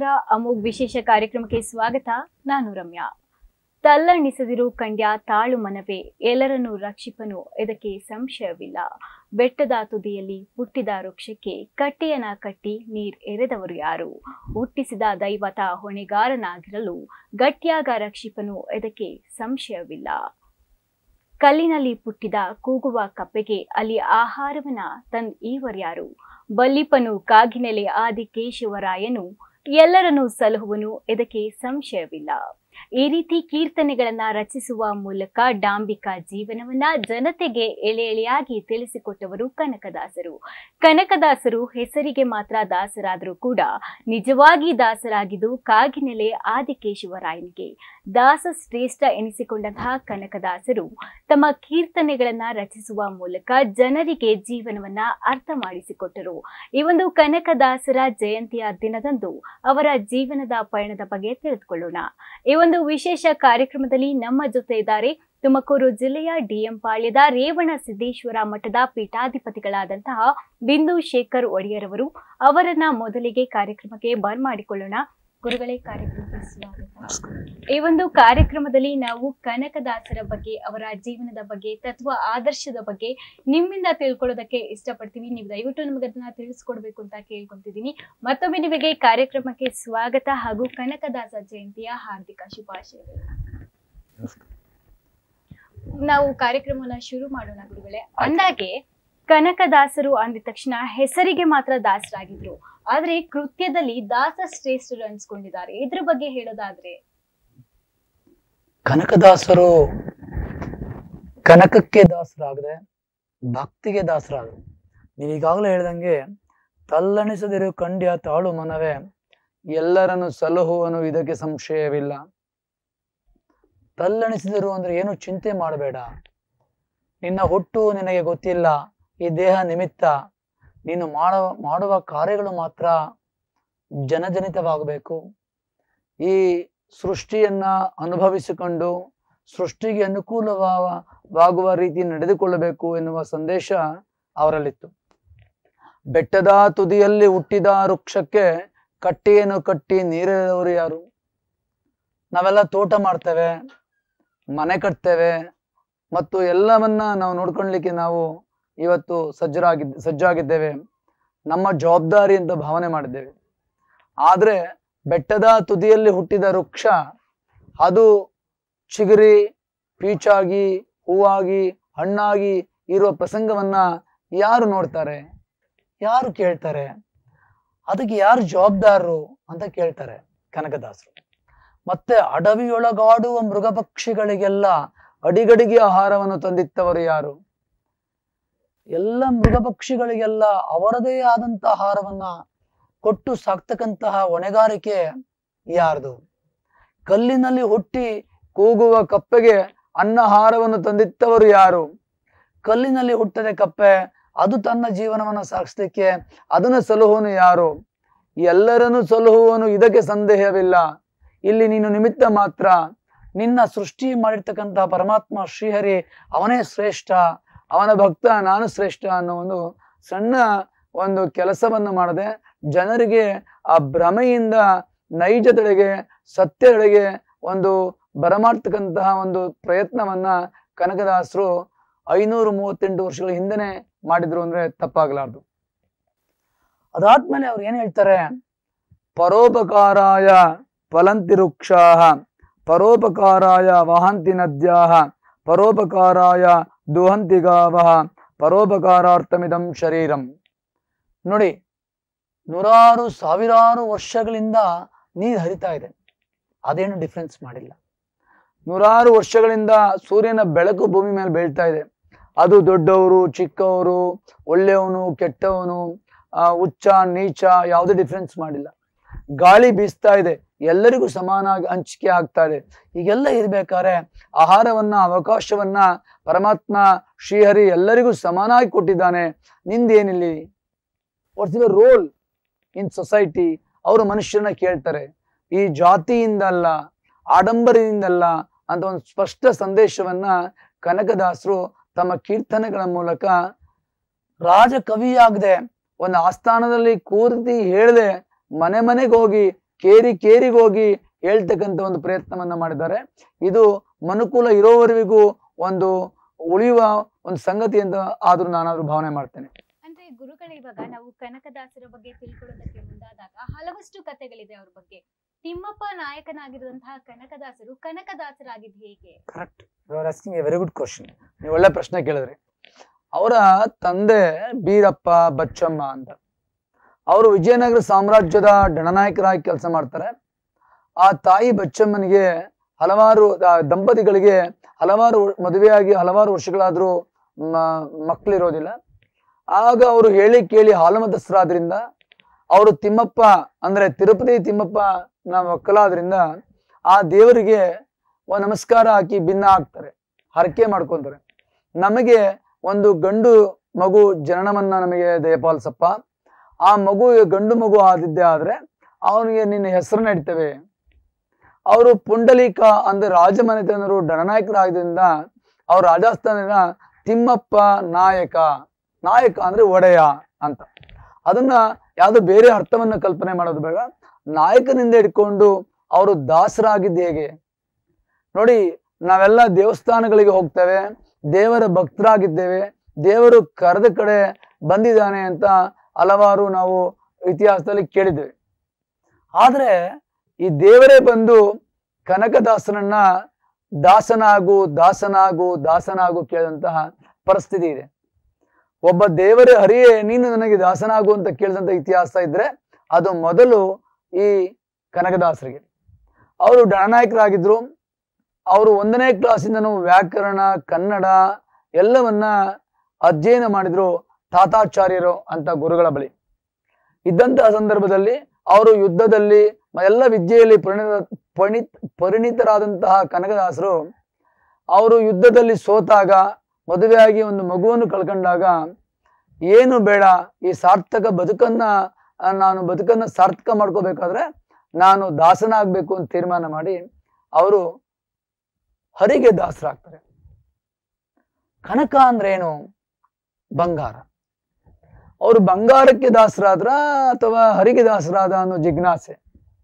ನಮಸ್ಕಾರ ಅಮೋಘ್ ವಿಶೇಷ ಕಾರ್ಯಕ್ರಮಕ್ಕೆ ಸ್ವಾಗತ ನಾನು ರಮ್ಯಾ ತಲ್ಲಣಿಸದಿರು ಕಂಡ್ಯ ತಾಳು ಮನವೇ ಎಲ್ಲರನ್ನೂ ರಕ್ಷಿಪನು ಇದಕ್ಕೆ ಸಂಶಯವಿಲ್ಲ ಬೆಟ್ಟದ ತುದಿಯಲ್ಲಿ ಹುಟ್ಟಿದ ವೃಕ್ಷಕ್ಕೆ ಕಟ್ಟಿಯನ ಕಟ್ಟಿ ನೀರ್ ಎರೆದವರು ಯಾರು ಹುಟ್ಟಿಸಿದ ದೈವತ ಹೊಣೆಗಾರನಾಗಿರಲು ಗಟ್ಟಿಯಾಗ ರಕ್ಷಿಪನು ಇದಕ್ಕೆ ಸಂಶಯವಿಲ್ಲ ಕಲ್ಲಿನಲ್ಲಿ ಪುಟ್ಟಿದ ಕೂಗುವ ಕಪ್ಪೆಗೆ ಅಲ್ಲಿ ಆಹಾರವನ್ನ ತಂದ್ ಈವರ್ಯಾರು ಬಲ್ಲಿಪನು ಕಾಗಿನೆಲೆ ಆದಿಕೇಶವರಾಯನು ಎಲ್ಲರನ್ನೂ ಸಲಹುವನು ಇದಕ್ಕೆ ಸಂಶಯವಿಲ್ಲ ಈ ರೀತಿ ಕೀರ್ತನೆಗಳನ್ನ ರಚಿಸುವ ಮೂಲಕ ಡಾಂಬಿಕ ಜೀವನವನ್ನ ಜನತೆಗೆ ಎಳೆ ಎಳೆಯಾಗಿ ತಿಳಿಸಿಕೊಟ್ಟವರು ಕನಕದಾಸರು ಕನಕದಾಸರು ಹೆಸರಿಗೆ ಮಾತ್ರ ದಾಸರಾದರೂ ಕೂಡ ನಿಜವಾಗಿ ದಾಸರಾಗಿದ್ದು ಕಾಗಿನೆಲೆ ಆದಿಕೇಶವರಾಯನಿಗೆ ದಾಸ ಶ್ರೇಷ್ಠ ಎನಿಸಿಕೊಂಡಂತಹ ಕನಕದಾಸರು ತಮ್ಮ ಕೀರ್ತನೆಗಳನ್ನ ರಚಿಸುವ ಮೂಲಕ ಜನರಿಗೆ ಜೀವನವನ್ನ ಅರ್ಥ ಮಾಡಿಸಿಕೊಟ್ಟರು ಈ ಒಂದು ಕನಕದಾಸರ ಜಯಂತಿಯ ದಿನದಂದು ಅವರ ಜೀವನದ ಪಯಣದ ಬಗ್ಗೆ ತಿಳಿದುಕೊಳ್ಳೋಣ ಈ ಒಂದು ವಿಶೇಷ ಕಾರ್ಯಕ್ರಮದಲ್ಲಿ ನಮ್ಮ ಜೊತೆ ಇದ್ದಾರೆ ತುಮಕೂರು ಜಿಲ್ಲೆಯ ಡಿಎಂ ಪಾಳ್ಯದ ರೇವಣ ಸಿದ್ದೇಶ್ವರ ಮಠದ ಪೀಠಾಧಿಪತಿಗಳಾದಂತಹ ಬಿಂದು ಶೇಖರ್ ಒಡೆಯರವರು ಅವರನ್ನ ಮೊದಲಿಗೆ ಕಾರ್ಯಕ್ರಮಕ್ಕೆ ಬರ್ಮಾಡಿಕೊಳ್ಳೋಣ ಗುರುಗಳೇ ಕಾರ್ಯಕ್ರಮಕ್ಕೆ ಸ್ವಾಗತ ಈ ಒಂದು ಕಾರ್ಯಕ್ರಮದಲ್ಲಿ ನಾವು ಕನಕದಾಸರ ಬಗ್ಗೆ ಅವರ ಜೀವನದ ಬಗ್ಗೆ ತತ್ವ ಆದರ್ಶದ ಬಗ್ಗೆ ನಿಮ್ಮಿಂದ ತಿಳ್ಕೊಳ್ಳೋದಕ್ಕೆ ಇಷ್ಟಪಡ್ತೀವಿ ನೀವು ದಯವಿಟ್ಟು ನಮಗೆ ಅದನ್ನ ತಿಳಿಸ್ಕೊಡ್ಬೇಕು ಅಂತ ಕೇಳ್ಕೊಂತಿದ್ದೀನಿ ಮತ್ತೊಮ್ಮೆ ನಿಮಗೆ ಕಾರ್ಯಕ್ರಮಕ್ಕೆ ಸ್ವಾಗತ ಹಾಗೂ ಕನಕದಾಸ ಜಯಂತಿಯ ಹಾರ್ದಿಕ ಶುಭಾಶಯಗಳು ನಾವು ಕಾರ್ಯಕ್ರಮವನ್ನ ಶುರು ಮಾಡೋಣ ಗುರುಗಳೇ ಅಂದಾಗೆ ಕನಕದಾಸರು ಅಂದಿದ ತಕ್ಷಣ ಹೆಸರಿಗೆ ಮಾತ್ರ ದಾಸರಾಗಿದ್ರು ಆದ್ರೆ ಕೃತ್ಯದಲ್ಲಿ ದಾಸ ಶ್ರೇಷ್ಠರು ಅನ್ಸ್ಕೊಂಡಿದ್ದಾರೆ ಇದ್ರ ಬಗ್ಗೆ ಹೇಳೋದಾದ್ರೆ ಕನಕದಾಸರು ಕನಕಕ್ಕೆ ದಾಸರಾಗದೆ ಭಕ್ತಿಗೆ ದಾಸರಾದರು ನೀವು ಈಗಾಗಲೇ ಹೇಳ್ದಂಗೆ ತಲ್ಲಣಿಸದಿರು ಕಂಡ್ಯ ತಾಳು ಮನವೇ ಎಲ್ಲರನ್ನು ಸಲಹುವನು ಇದಕ್ಕೆ ಸಂಶಯವಿಲ್ಲ ತಲ್ಲಣಿಸಿದರು ಅಂದ್ರೆ ಏನು ಚಿಂತೆ ಮಾಡಬೇಡ ನಿನ್ನ ಹುಟ್ಟು ನಿನಗೆ ಗೊತ್ತಿಲ್ಲ ಈ ದೇಹ ನಿಮಿತ್ತ ನೀನು ಮಾಡುವ ಮಾಡುವ ಕಾರ್ಯಗಳು ಮಾತ್ರ ಜನಜನಿತವಾಗಬೇಕು ಈ ಸೃಷ್ಟಿಯನ್ನ ಅನುಭವಿಸಿಕೊಂಡು ಸೃಷ್ಟಿಗೆ ಅನುಕೂಲವಾಗುವ ರೀತಿ ನಡೆದುಕೊಳ್ಳಬೇಕು ಎನ್ನುವ ಸಂದೇಶ ಅವರಲ್ಲಿತ್ತು ಬೆಟ್ಟದ ತುದಿಯಲ್ಲಿ ಹುಟ್ಟಿದ ವೃಕ್ಷಕ್ಕೆ ಕಟ್ಟಿಯನ್ನು ಕಟ್ಟಿ ನೀರೆಳೆದವರು ಯಾರು ನಾವೆಲ್ಲ ತೋಟ ಮಾಡ್ತೇವೆ ಮನೆ ಕಟ್ತೇವೆ ಮತ್ತು ಎಲ್ಲವನ್ನ ನಾವು ನೋಡ್ಕೊಳ್ಲಿಕ್ಕೆ ನಾವು ಇವತ್ತು ಸಜ್ಜರಾಗಿದ್ದ ಸಜ್ಜಾಗಿದ್ದೇವೆ ನಮ್ಮ ಜವಾಬ್ದಾರಿ ಅಂತ ಭಾವನೆ ಮಾಡಿದ್ದೇವೆ ಆದ್ರೆ ಬೆಟ್ಟದ ತುದಿಯಲ್ಲಿ ಹುಟ್ಟಿದ ವೃಕ್ಷ ಅದು ಚಿಗುರಿ ಪೀಚಾಗಿ ಹೂವಾಗಿ ಹಣ್ಣಾಗಿ ಇರುವ ಪ್ರಸಂಗವನ್ನ ಯಾರು ನೋಡ್ತಾರೆ ಯಾರು ಕೇಳ್ತಾರೆ ಅದಕ್ಕೆ ಯಾರು ಜವಾಬ್ದಾರರು ಅಂತ ಕೇಳ್ತಾರೆ ಕನಕದಾಸರು ಮತ್ತೆ ಅಡವಿಯೊಳಗಾಡುವ ಮೃಗ ಪಕ್ಷಿಗಳಿಗೆಲ್ಲ ಅಡಿಗಡಿಗೆ ಆಹಾರವನ್ನು ತಂದಿತ್ತವರು ಯಾರು ಎಲ್ಲ ಮೃಗ ಪಕ್ಷಿಗಳಿಗೆಲ್ಲ ಅವರದೇ ಆದಂತ ಆಹಾರವನ್ನ ಕೊಟ್ಟು ಸಾಕ್ತಕ್ಕಂತಹ ಹೊಣೆಗಾರಿಕೆ ಯಾರ್ದು ಕಲ್ಲಿನಲ್ಲಿ ಹುಟ್ಟಿ ಕೂಗುವ ಕಪ್ಪೆಗೆ ಅನ್ನಹಾರವನ್ನು ತಂದಿತ್ತವರು ಯಾರು ಕಲ್ಲಿನಲ್ಲಿ ಹುಟ್ಟದೆ ಕಪ್ಪೆ ಅದು ತನ್ನ ಜೀವನವನ್ನು ಸಾಗಿಸ್ಲಿಕ್ಕೆ ಅದನ್ನು ಸಲಹುವನು ಯಾರು ಎಲ್ಲರನ್ನು ಸಲಹುವನು ಇದಕ್ಕೆ ಸಂದೇಹವಿಲ್ಲ ಇಲ್ಲಿ ನೀನು ನಿಮಿತ್ತ ಮಾತ್ರ ನಿನ್ನ ಸೃಷ್ಟಿ ಮಾಡಿರ್ತಕ್ಕಂತಹ ಪರಮಾತ್ಮ ಶ್ರೀಹರಿ ಅವನೇ ಶ್ರೇಷ್ಠ ಅವನ ಭಕ್ತ ನಾನು ಶ್ರೇಷ್ಠ ಅನ್ನೋ ಒಂದು ಸಣ್ಣ ಒಂದು ಕೆಲಸವನ್ನು ಮಾಡದೆ ಜನರಿಗೆ ಆ ಭ್ರಮೆಯಿಂದ ನೈಜತೆಡೆಗೆ ಸತ್ಯದೆಡೆಗೆ ಒಂದು ಬರಮಾಡ್ತಕ್ಕಂತಹ ಒಂದು ಪ್ರಯತ್ನವನ್ನ ಕನಕದಾಸರು ಐನೂರು ಮೂವತ್ತೆಂಟು ವರ್ಷಗಳ ಹಿಂದೆನೆ ಮಾಡಿದ್ರು ಅಂದ್ರೆ ತಪ್ಪಾಗಲಾರ್ದು ಅದಾದ್ಮೇಲೆ ಅವ್ರು ಏನ್ ಹೇಳ್ತಾರೆ ಪರೋಪಕಾರಾಯ ಫಲಂತಿ ವೃಕ್ಷಾಹ ಪರೋಪಕಾರಾಯ ವಹಂತಿ ನದ್ಯಾಹ ಪರೋಪಕಾರಾಯ ದುಹಂತಿ ಗಾವಹ ಪರೋಪಕಾರಾರ್ಥಮಿದಂ ಶರೀರಂ ನೋಡಿ ನೂರಾರು ಸಾವಿರಾರು ವರ್ಷಗಳಿಂದ ನೀರು ಹರಿತಾ ಇದೆ ಅದೇನು ಡಿಫ್ರೆನ್ಸ್ ಮಾಡಿಲ್ಲ ನೂರಾರು ವರ್ಷಗಳಿಂದ ಸೂರ್ಯನ ಬೆಳಕು ಭೂಮಿ ಮೇಲೆ ಬೀಳ್ತಾ ಇದೆ ಅದು ದೊಡ್ಡವರು ಚಿಕ್ಕವರು ಒಳ್ಳೆಯವನು ಕೆಟ್ಟವನು ಆ ಉಚ್ಚ ನೀಚ ಯಾವುದೇ ಡಿಫ್ರೆನ್ಸ್ ಮಾಡಿಲ್ಲ ಗಾಳಿ ಬೀಸ್ತಾ ಇದೆ ಎಲ್ಲರಿಗೂ ಸಮಾನಾಗಿ ಹಂಚಿಕೆ ಆಗ್ತಾ ಇದೆ ಹೀಗೆಲ್ಲ ಇರ್ಬೇಕಾದ್ರೆ ಆಹಾರವನ್ನ ಅವಕಾಶವನ್ನ ಪರಮಾತ್ಮ ಶ್ರೀಹರಿ ಎಲ್ಲರಿಗೂ ಸಮಾನಾಗಿ ಕೊಟ್ಟಿದ್ದಾನೆ ನಿಂದೇನಿಲ್ಲಿ what's your role in society ಅವರು ಮನುಷ್ಯರನ್ನ ಕೇಳ್ತಾರೆ ಈ ಜಾತಿಯಿಂದಲ್ಲ ಆಡಂಬರದಿಂದಲ್ಲ ಅಂತ ಒಂದು ಸ್ಪಷ್ಟ ಸಂದೇಶವನ್ನ ಕನಕದಾಸರು ತಮ್ಮ ಕೀರ್ತನೆಗಳ ಮೂಲಕ ರಾಜ ಕವಿಯಾಗದೆ ಒಂದು ಆಸ್ಥಾನದಲ್ಲಿ ಕೂರ್ತಿ ಹೇಳ್ದೆ ಮನೆ ಮನೆಗೆ ಹೋಗಿ ಕೇರಿ ಕೇರಿಗೋಗಿ ಹೇಳ್ತಕ್ಕಂಥ ಒಂದು ಪ್ರಯತ್ನವನ್ನ ಮಾಡಿದ್ದಾರೆ ಇದು ಮನುಕೂಲ ಇರೋವರೆಗೂ ಒಂದು ಉಳಿಯುವ ಒಂದು ಸಂಗತಿ ಅಂತ ಆದ್ರೂ ನಾನಾದ್ರೂ ಭಾವನೆ ಮಾಡ್ತೇನೆ ಅಂದ್ರೆ ಗುರುಗಳೇ ಇವಾಗ ನಾವು ಕನಕದಾಸರ ಬಗ್ಗೆ ತಿಳ್ಕೊಳ್ಳೋದಕ್ಕೆ ಮುಂದಾದಾಗ ಹಲವಷ್ಟು ಕಥೆಗಳಿದೆ ಅವ್ರ ಬಗ್ಗೆ ತಿಮ್ಮಪ್ಪ ನಾಯಕನಾಗಿರುವಂತಹ ಕನಕದಾಸರು ಕನಕದಾಸರಾಗಿದ್ದು ಹೇಗೆ correct you are asking a very good question ನೀವು ಒಳ್ಳೆ ಪ್ರಶ್ನೆ ಕೇಳಿದ್ರಿ ಅವರ ತಂದೆ ಬೀರಪ್ಪ ಬಚ್ಚಮ್ಮ ಅಂತ ಅವರು ವಿಜಯನಗರ ಸಾಮ್ರಾಜ್ಯದ ಡಣನಾಯಕರಾಗಿ ಕೆಲಸ ಮಾಡ್ತಾರೆ ಆ ತಾಯಿ ಬಚ್ಚಮ್ಮನಿಗೆ ಹಲವಾರು ಆ ದಂಪತಿಗಳಿಗೆ ಹಲವಾರು ಮದುವೆಯಾಗಿ ಹಲವಾರು ವರ್ಷಗಳಾದ್ರೂ ಮ- ಮಕ್ಕಳಿರೋದಿಲ್ಲ ಆಗ ಅವರು ಹೇಳಿ ಕೇಳಿ ಹಾಲುಮತಸ್ಥರಾದ್ರಿಂದ ಅವರು ತಿಮ್ಮಪ್ಪ ಅಂದ್ರೆ ತಿರುಪತಿ ತಿಮ್ಮಪ್ಪ ನ ಮಕ್ಕಳಾದ್ರಿಂದ ಆ ದೇವರಿಗೆ ಒಂದು ನಮಸ್ಕಾರ ಹಾಕಿ ಭಿನ್ನ ಹಾಕ್ತಾರೆ ಹರಕೆ ಮಾಡ್ಕೊಂತಾರೆ ನಮಗೆ ಒಂದು ಗಂಡು ಮಗು ಜನನವನ್ನ ನಮಗೆ ದಯಪಾಲಿಸಪ್ಪ ಆ ಮಗು ಗಂಡು ಮಗು ಆದಿದ್ದೇ ಆದ್ರೆ ಅವನಿಗೆ ನಿನ್ನ ಹೆಸರನ್ನ ಇಡ್ತೇವೆ ಅವರು ಪುಂಡಲೀಕ ಅಂದ್ರೆ ರಾಜಮನೆತನರು ಡಣನಾಯಕರಾಗಿದ್ದರಿಂದ ಅವ್ರ ರಾಜಸ್ಥಾನದ ತಿಮ್ಮಪ್ಪ ನಾಯಕ ನಾಯಕ ಅಂದ್ರೆ ಒಡೆಯ ಅಂತ ಅದನ್ನ ಯಾವ್ದು ಬೇರೆ ಅರ್ಥವನ್ನ ಕಲ್ಪನೆ ಮಾಡೋದು ಬೇಡ ನಾಯಕನಿಂದ ಹಿಡ್ಕೊಂಡು ಅವರು ದಾಸರಾಗಿದ್ದು ಹೇಗೆ ನೋಡಿ ನಾವೆಲ್ಲ ದೇವಸ್ಥಾನಗಳಿಗೆ ಹೋಗ್ತೇವೆ ದೇವರ ಭಕ್ತರಾಗಿದ್ದೇವೆ ದೇವರು ಕರೆದ ಕಡೆ ಬಂದಿದ್ದಾನೆ ಅಂತ ಹಲವಾರು ನಾವು ಇತಿಹಾಸದಲ್ಲಿ ಕೇಳಿದ್ದೇವೆ ಆದ್ರೆ ಈ ದೇವರೇ ಬಂದು ಕನಕದಾಸನನ್ನ ದಾಸನಾಗು ದಾಸನಾಗು ದಾಸನಾಗು ಕೇಳಿದಂತಹ ಪರಿಸ್ಥಿತಿ ಇದೆ ಒಬ್ಬ ದೇವರೇ ಹರಿಯೇ ನೀನು ನನಗೆ ದಾಸನಾಗು ಅಂತ ಕೇಳಿದಂತ ಇತಿಹಾಸ ಇದ್ರೆ ಅದು ಮೊದಲು ಈ ಕನಕದಾಸರಿಗೆ ಅವರು ಡಣನಾಯಕರಾಗಿದ್ರು ಅವರು ಒಂದನೇ ಕ್ಲಾಸಿಂದನೂ ವ್ಯಾಕರಣ ಕನ್ನಡ ಎಲ್ಲವನ್ನ ಅಧ್ಯಯನ ಮಾಡಿದ್ರು ತಾತಾಚಾರ್ಯರು ಅಂತ ಗುರುಗಳ ಬಳಿ ಇದ್ದಂತಹ ಸಂದರ್ಭದಲ್ಲಿ ಅವರು ಯುದ್ಧದಲ್ಲಿ ಮ- ಎಲ್ಲ ವಿದ್ಯೆಯಲ್ಲಿ ಪರಿಣಿತ ಪರಿಣಿತ ಪರಿಣಿತರಾದಂತಹ ಕನಕದಾಸರು ಅವರು ಯುದ್ಧದಲ್ಲಿ ಸೋತಾಗ ಮದುವೆಯಾಗಿ ಒಂದು ಮಗುವನ್ನು ಕಳ್ಕೊಂಡಾಗ ಏನು ಬೇಡ ಈ ಸಾರ್ಥಕ ಬದುಕನ್ನ ಆ, ನಾನು ಬದುಕನ್ನ ಸಾರ್ಥಕ ಮಾಡ್ಕೋಬೇಕಾದ್ರೆ ನಾನು ದಾಸನಾಗ್ಬೇಕು ಅಂತ ತೀರ್ಮಾನ ಮಾಡಿ ಅವರು ಹರಿಗೆ ದಾಸರಾಗ್ತಾರೆ ಕನಕ ಅಂದ್ರೆ ಏನು ಬಂಗಾರ ಅವರು ಬಂಗಾರಕ್ಕೆ ದಾಸರಾದ್ರ ಅಥವಾ ಹರಿಗೆ ದಾಸರಾದ ಅನ್ನೋ ಜಿಜ್ಞಾಸೆ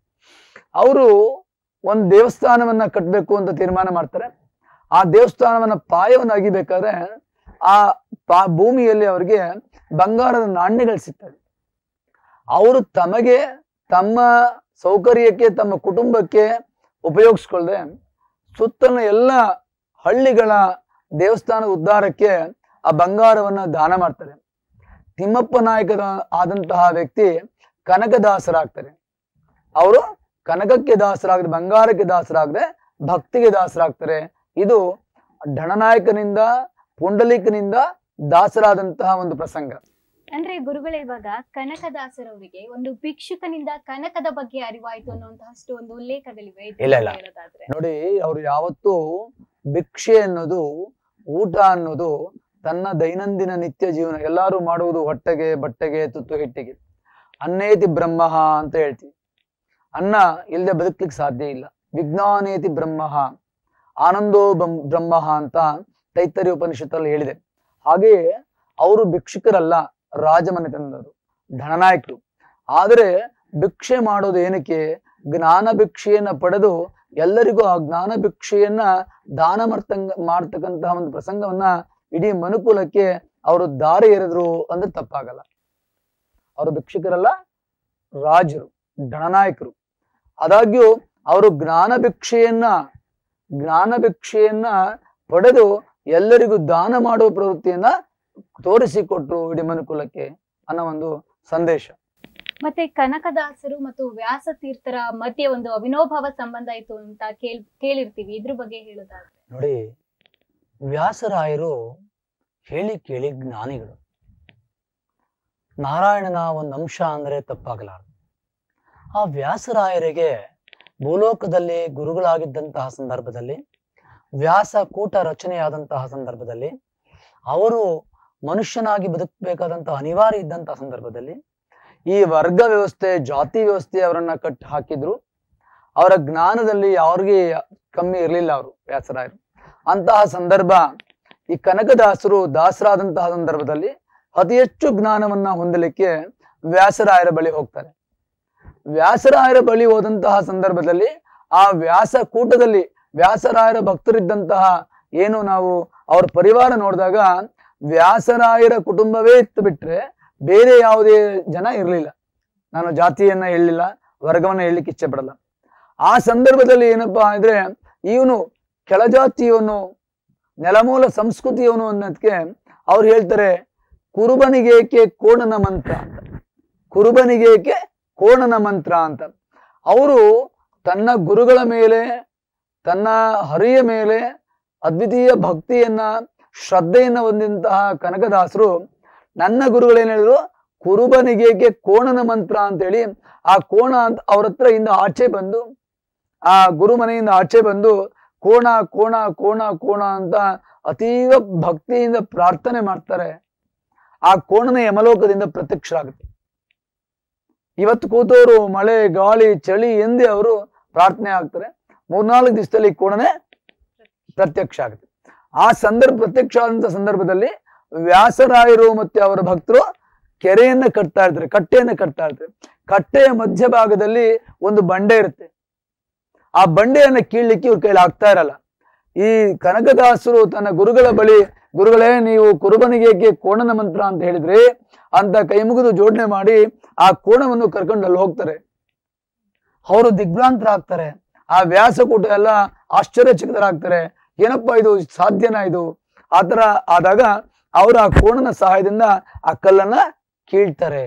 ಅವರು ಒಂದು ದೇವಸ್ಥಾನವನ್ನ ಕಟ್ಟಬೇಕು ಅಂತ ತೀರ್ಮಾನ ಮಾಡ್ತಾರೆ ಆ ದೇವಸ್ಥಾನವನ್ನ ಪಾಯವನ್ನು ಅಗಿಬೇಕಾದ್ರೆ ಆ ಪಾ ಭೂಮಿಯಲ್ಲಿ ಅವರಿಗೆ ಬಂಗಾರದ ನಾಣ್ಯಗಳು ಸಿಗ್ತವೆ ಅವರು ತಮಗೆ ತಮ್ಮ ಸೌಕರ್ಯಕ್ಕೆ ತಮ್ಮ ಕುಟುಂಬಕ್ಕೆ ಉಪಯೋಗಿಸ್ಕೊಳ್ದೆ ಸುತ್ತಲಿನ ಎಲ್ಲ ಹಳ್ಳಿಗಳ ದೇವಸ್ಥಾನದ ಉದ್ಧಾರಕ್ಕೆ ಆ ಬಂಗಾರವನ್ನ ದಾನ ಮಾಡ್ತಾರೆ ತಿಮ್ಮಪ್ಪ ನಾಯಕರ ಆದಂತಹ ವ್ಯಕ್ತಿ ಕನಕದಾಸರಾಗ್ತಾರೆ ಅವರು ಕನಕಕ್ಕೆ ದಾಸರಾಗದೆ ಬಂಗಾರಕ್ಕೆ ದಾಸರಾಗದೆ ಭಕ್ತಿಗೆ ದಾಸರಾಗ್ತಾರೆ ಇದು ಢಣನಾಯಕನಿಂದ ಪುಂಡಲೀಕನಿಂದ ದಾಸರಾದಂತಹ ಒಂದು ಪ್ರಸಂಗ ಅಂದ್ರೆ ಗುರುಗಳೇ ಇವಾಗ ಕನಕದಾಸರವರಿಗೆ ಒಂದು ಭಿಕ್ಷುಕನಿಂದ ಕನಕದ ಬಗ್ಗೆ ಅರಿವಾಯ್ತು ಅನ್ನುವಂತಹಷ್ಟು ಒಂದು ಉಲ್ಲೇಖಗಳಿವೆ ಇದ್ರ ಇಲ್ಲ, ಇಲ್ಲ. ಬಗ್ಗೆ ಹೇಳೋದಾದ್ರೆ ನೋಡಿ ಅವರು ಯಾವತ್ತೂ ಭಿಕ್ಷೆ ಅನ್ನೋದು ಊಟ ಅನ್ನೋದು ತನ್ನ ದೈನಂದಿನ ನಿತ್ಯ ಜೀವನ ಎಲ್ಲರೂ ಮಾಡುವುದು ಹೊಟ್ಟೆಗೆ ಬಟ್ಟೆಗೆ ತುತ್ತು ಹಿಟ್ಟಿಗೆ ಅನ್ನೇತಿ ಬ್ರಹ್ಮ ಅಂತ ಹೇಳ್ತೀವಿ ಅನ್ನ ಇಲ್ಲದೆ ಬದುಕ್ಲಿಕ್ಕೆ ಸಾಧ್ಯ ಇಲ್ಲ ವಿಜ್ಞಾನೇತಿ ಬ್ರಹ್ಮ ಆನಂದೋ ಬಂ- ಬ್ರಹ್ಮ ಅಂತ ತೈತರಿ ಉಪನಿಷತ್ತಲ್ಲಿ ಹೇಳಿದೆ ಹಾಗೆಯೇ ಅವರು ಭಿಕ್ಷುಕರಲ್ಲ ರಾಜಮನೆತನದವರು ಧನನಾಯಕರು ಆದರೆ ಭಿಕ್ಷೆ ಮಾಡೋದು ಏನಕ್ಕೆ ಜ್ಞಾನ ಭಿಕ್ಷೆಯನ್ನ ಪಡೆದು ಎಲ್ಲರಿಗೂ ಆ ಜ್ಞಾನ ಭಿಕ್ಷೆಯನ್ನ ದಾನ ಮಾಡ್ತಂಗ ಮಾಡ್ತಕ್ಕಂತಹ ಒಂದು ಪ್ರಸಂಗವನ್ನ ಇಡೀ ಮನುಕುಲಕ್ಕೆ ಅವರು ದಾರಿ ಎರೆದ್ರು ಅಂದ್ರೆ ತಪ್ಪಾಗಲ್ಲ ಅವರು ಭಿಕ್ಷುಕರಲ್ಲ ರಾಜರು ಧನನಾಯಕರು ಆದಾಗ್ಯೂ ಅವರು ಜ್ಞಾನ ಭಿಕ್ಷೆಯನ್ನ ಜ್ಞಾನ ಭಿಕ್ಷೆಯನ್ನ ಪಡೆದು ಎಲ್ಲರಿಗೂ ದಾನ ಮಾಡುವ ಪ್ರವೃತ್ತಿಯನ್ನ ತೋರಿಸಿಕೊಟ್ರು ಇಡೀ ಮನುಕುಲಕ್ಕೆ ಅನ್ನೋ ಒಂದು ಸಂದೇಶ ಮತ್ತೆ ಕನಕದಾಸರು ಮತ್ತು ವ್ಯಾಸತೀರ್ಥರ ಮಧ್ಯೆ ಒಂದು ಅವಿನೋಭಾವ ಸಂಬಂಧ ಇತ್ತು ಅಂತ ಕೇಳ್ ಕೇಳಿರ್ತೀವಿ ಇದ್ರ ಬಗ್ಗೆ ಹೇಳೋದಾದ್ರೆ ನೋಡಿ ವ್ಯಾಸರಾಯರು ಹೇಳಿ ಕೇಳಿ ಜ್ಞಾನಿಗಳು ನಾರಾಯಣನ ಒಂದು ಅಂಶ ಅಂದ್ರೆ ತಪ್ಪಾಗಲಾರದು ಆ ವ್ಯಾಸರಾಯರಿಗೆ ಭೂಲೋಕದಲ್ಲಿ ಗುರುಗಳಾಗಿದ್ದಂತಹ ಸಂದರ್ಭದಲ್ಲಿ ವ್ಯಾಸ ಕೂಟ ರಚನೆಯಾದಂತಹ ಸಂದರ್ಭದಲ್ಲಿ ಅವರು ಮನುಷ್ಯನಾಗಿ ಬದುಕಬೇಕಾದಂತಹ ಅನಿವಾರ್ಯ ಇದ್ದಂತಹ ಸಂದರ್ಭದಲ್ಲಿ ಈ ವರ್ಗ ವ್ಯವಸ್ಥೆ ಜಾತಿ ವ್ಯವಸ್ಥೆ ಅವರನ್ನ ಕಟ್ಟಿ ಹಾಕಿದ್ರು ಅವರ ಜ್ಞಾನದಲ್ಲಿ ಅವ್ರಿಗೆ ಕಮ್ಮಿ ಇರಲಿಲ್ಲ ಅವರು ವ್ಯಾಸರಾಯರು ಅಂತಹ ಸಂದರ್ಭ ಈ ಕನಕದಾಸರು ದಾಸರಾದಂತಹ ಸಂದರ್ಭದಲ್ಲಿ ಅತಿ ಹೆಚ್ಚು ಜ್ಞಾನವನ್ನ ಹೊಂದಲಿಕ್ಕೆ ವ್ಯಾಸರಾಯರ ಬಳಿ ಹೋಗ್ತಾರೆ ವ್ಯಾಸರಾಯರ ಬಳಿ ಹೋದಂತಹ ಸಂದರ್ಭದಲ್ಲಿ ಆ ವ್ಯಾಸ ಕೂಟದಲ್ಲಿ ವ್ಯಾಸರಾಯರ ಭಕ್ತರಿದ್ದಂತಹ ಏನು ನಾವು ಅವ್ರ ಪರಿವಾರ ನೋಡಿದಾಗ ವ್ಯಾಸರಾಯರ ಕುಟುಂಬವೇ ಇತ್ತು ಬಿಟ್ರೆ ಬೇರೆ ಯಾವುದೇ ಜನ ಇರಲಿಲ್ಲ ನಾನು ಜಾತಿಯನ್ನ ಹೇಳಲಿಲ್ಲ ವರ್ಗವನ್ನ ಹೇಳಲಿಕ್ಕೆ ಇಚ್ಛೆ ಪಡಲ್ಲ ಆ ಸಂದರ್ಭದಲ್ಲಿ ಏನಪ್ಪಾ ಅಂದ್ರೆ ಇವನು ಕೆಳಜಾತಿಯವನು ನೆಲಮೂಲ ಸಂಸ್ಕೃತಿಯವನು ಅನ್ನೋದಕ್ಕೆ ಅವ್ರು ಹೇಳ್ತಾರೆ ಕುರುಬನಿಗೇಕೆ ಕೋಣನ ಮಂತ್ರ ಅಂತ ಕುರುಬನಿಗೇಕೆ ಕೋಣನ ಮಂತ್ರ ಅಂತ ಅವರು ತನ್ನ ಗುರುಗಳ ಮೇಲೆ ತನ್ನ ಹರಿಯ ಮೇಲೆ ಅದ್ವಿತೀಯ ಭಕ್ತಿಯನ್ನ ಶ್ರದ್ಧೆಯನ್ನ ಹೊಂದಿದಂತಹ ಕನಕದಾಸರು ನನ್ನ ಗುರುಗಳೇನ್ ಹೇಳಿದ್ರು ಕುರುಬನಿಗೇಕೆ ಕೋಣನ ಮಂತ್ರ ಅಂತೇಳಿ ಆ ಕೋಣ ಅಂತ ಅವ್ರ ಹತ್ರ ಇಂದ ಆಚೆ ಬಂದು ಆ ಗುರು ಮನೆಯಿಂದ ಆಚೆ ಬಂದು ಕೋಣ ಕೋಣ ಕೋಣ ಕೋಣ ಅಂತ ಅತೀವ ಭಕ್ತಿಯಿಂದ ಪ್ರಾರ್ಥನೆ ಮಾಡ್ತಾರೆ ಆ ಕೋಣನ ಯಮಲೋಕದಿಂದ ಪ್ರತ್ಯಕ್ಷರಾಗುತ್ತೆ ಇವತ್ತು ಕೂತವರು ಮಳೆ ಗಾಳಿ ಚಳಿ ಎಂದೇ ಅವರು ಪ್ರಾರ್ಥನೆ ಆಗ್ತಾರೆ ಮೂರ್ನಾಲ್ಕು ದಿವಸದಲ್ಲಿ ಕೋಣನೆ ಪ್ರತ್ಯಕ್ಷ ಆಗುತ್ತೆ ಆ ಸಂದರ್ಭ ಪ್ರತ್ಯಕ್ಷ ಆದಂತ ಸಂದರ್ಭದಲ್ಲಿ ವ್ಯಾಸರಾಯರು ಮತ್ತೆ ಅವರ ಭಕ್ತರು ಕೆರೆಯನ್ನ ಕಟ್ತಾ ಇರ್ತಾರೆ ಕಟ್ಟೆಯನ್ನ ಕಟ್ತಾ ಇರ್ತಾರೆ ಕಟ್ಟೆಯ ಮಧ್ಯಭಾಗದಲ್ಲಿ ಒಂದು ಬಂಡೆ ಇರುತ್ತೆ ಆ ಬಂಡೆಯನ್ನ ಕೀಳ್ಲಿಕ್ಕೆ ಇವ್ರ ಕೈಲಿ ಆಗ್ತಾ ಇರಲ್ಲ ಈ ಕನಕದಾಸರು ತನ್ನ ಗುರುಗಳ ಬಳಿ ಗುರುಗಳೇ ನೀವು ಕುರುಬನಿಗೆ ಕೋಣನ ಮಂತ್ರ ಅಂತ ಹೇಳಿದ್ರಿ ಅಂತ ಕೈ ಮುಗಿದು ಜೋಡಣೆ ಮಾಡಿ ಆ ಕೋಣವನ್ನು ಕರ್ಕೊಂಡು ಅಲ್ಲಿ ಹೋಗ್ತಾರೆ ಅವರು ದಿಗ್ಭ್ರಾಂತರಾಗ್ತಾರೆ ಆ ವ್ಯಾಸಕೂಟ ಎಲ್ಲ ಆಶ್ಚರ್ಯಚಕಿತರಾಗ್ತಾರೆ ಏನಪ್ಪಾ ಇದು ಸಾಧ್ಯನಾ ಇದು ಆತರ ಆದಾಗ ಅವರು ಆ ಕೋಣನ ಸಹಾಯದಿಂದ ಆ ಕಲ್ಲನ್ನ ಕೀಳ್ತಾರೆ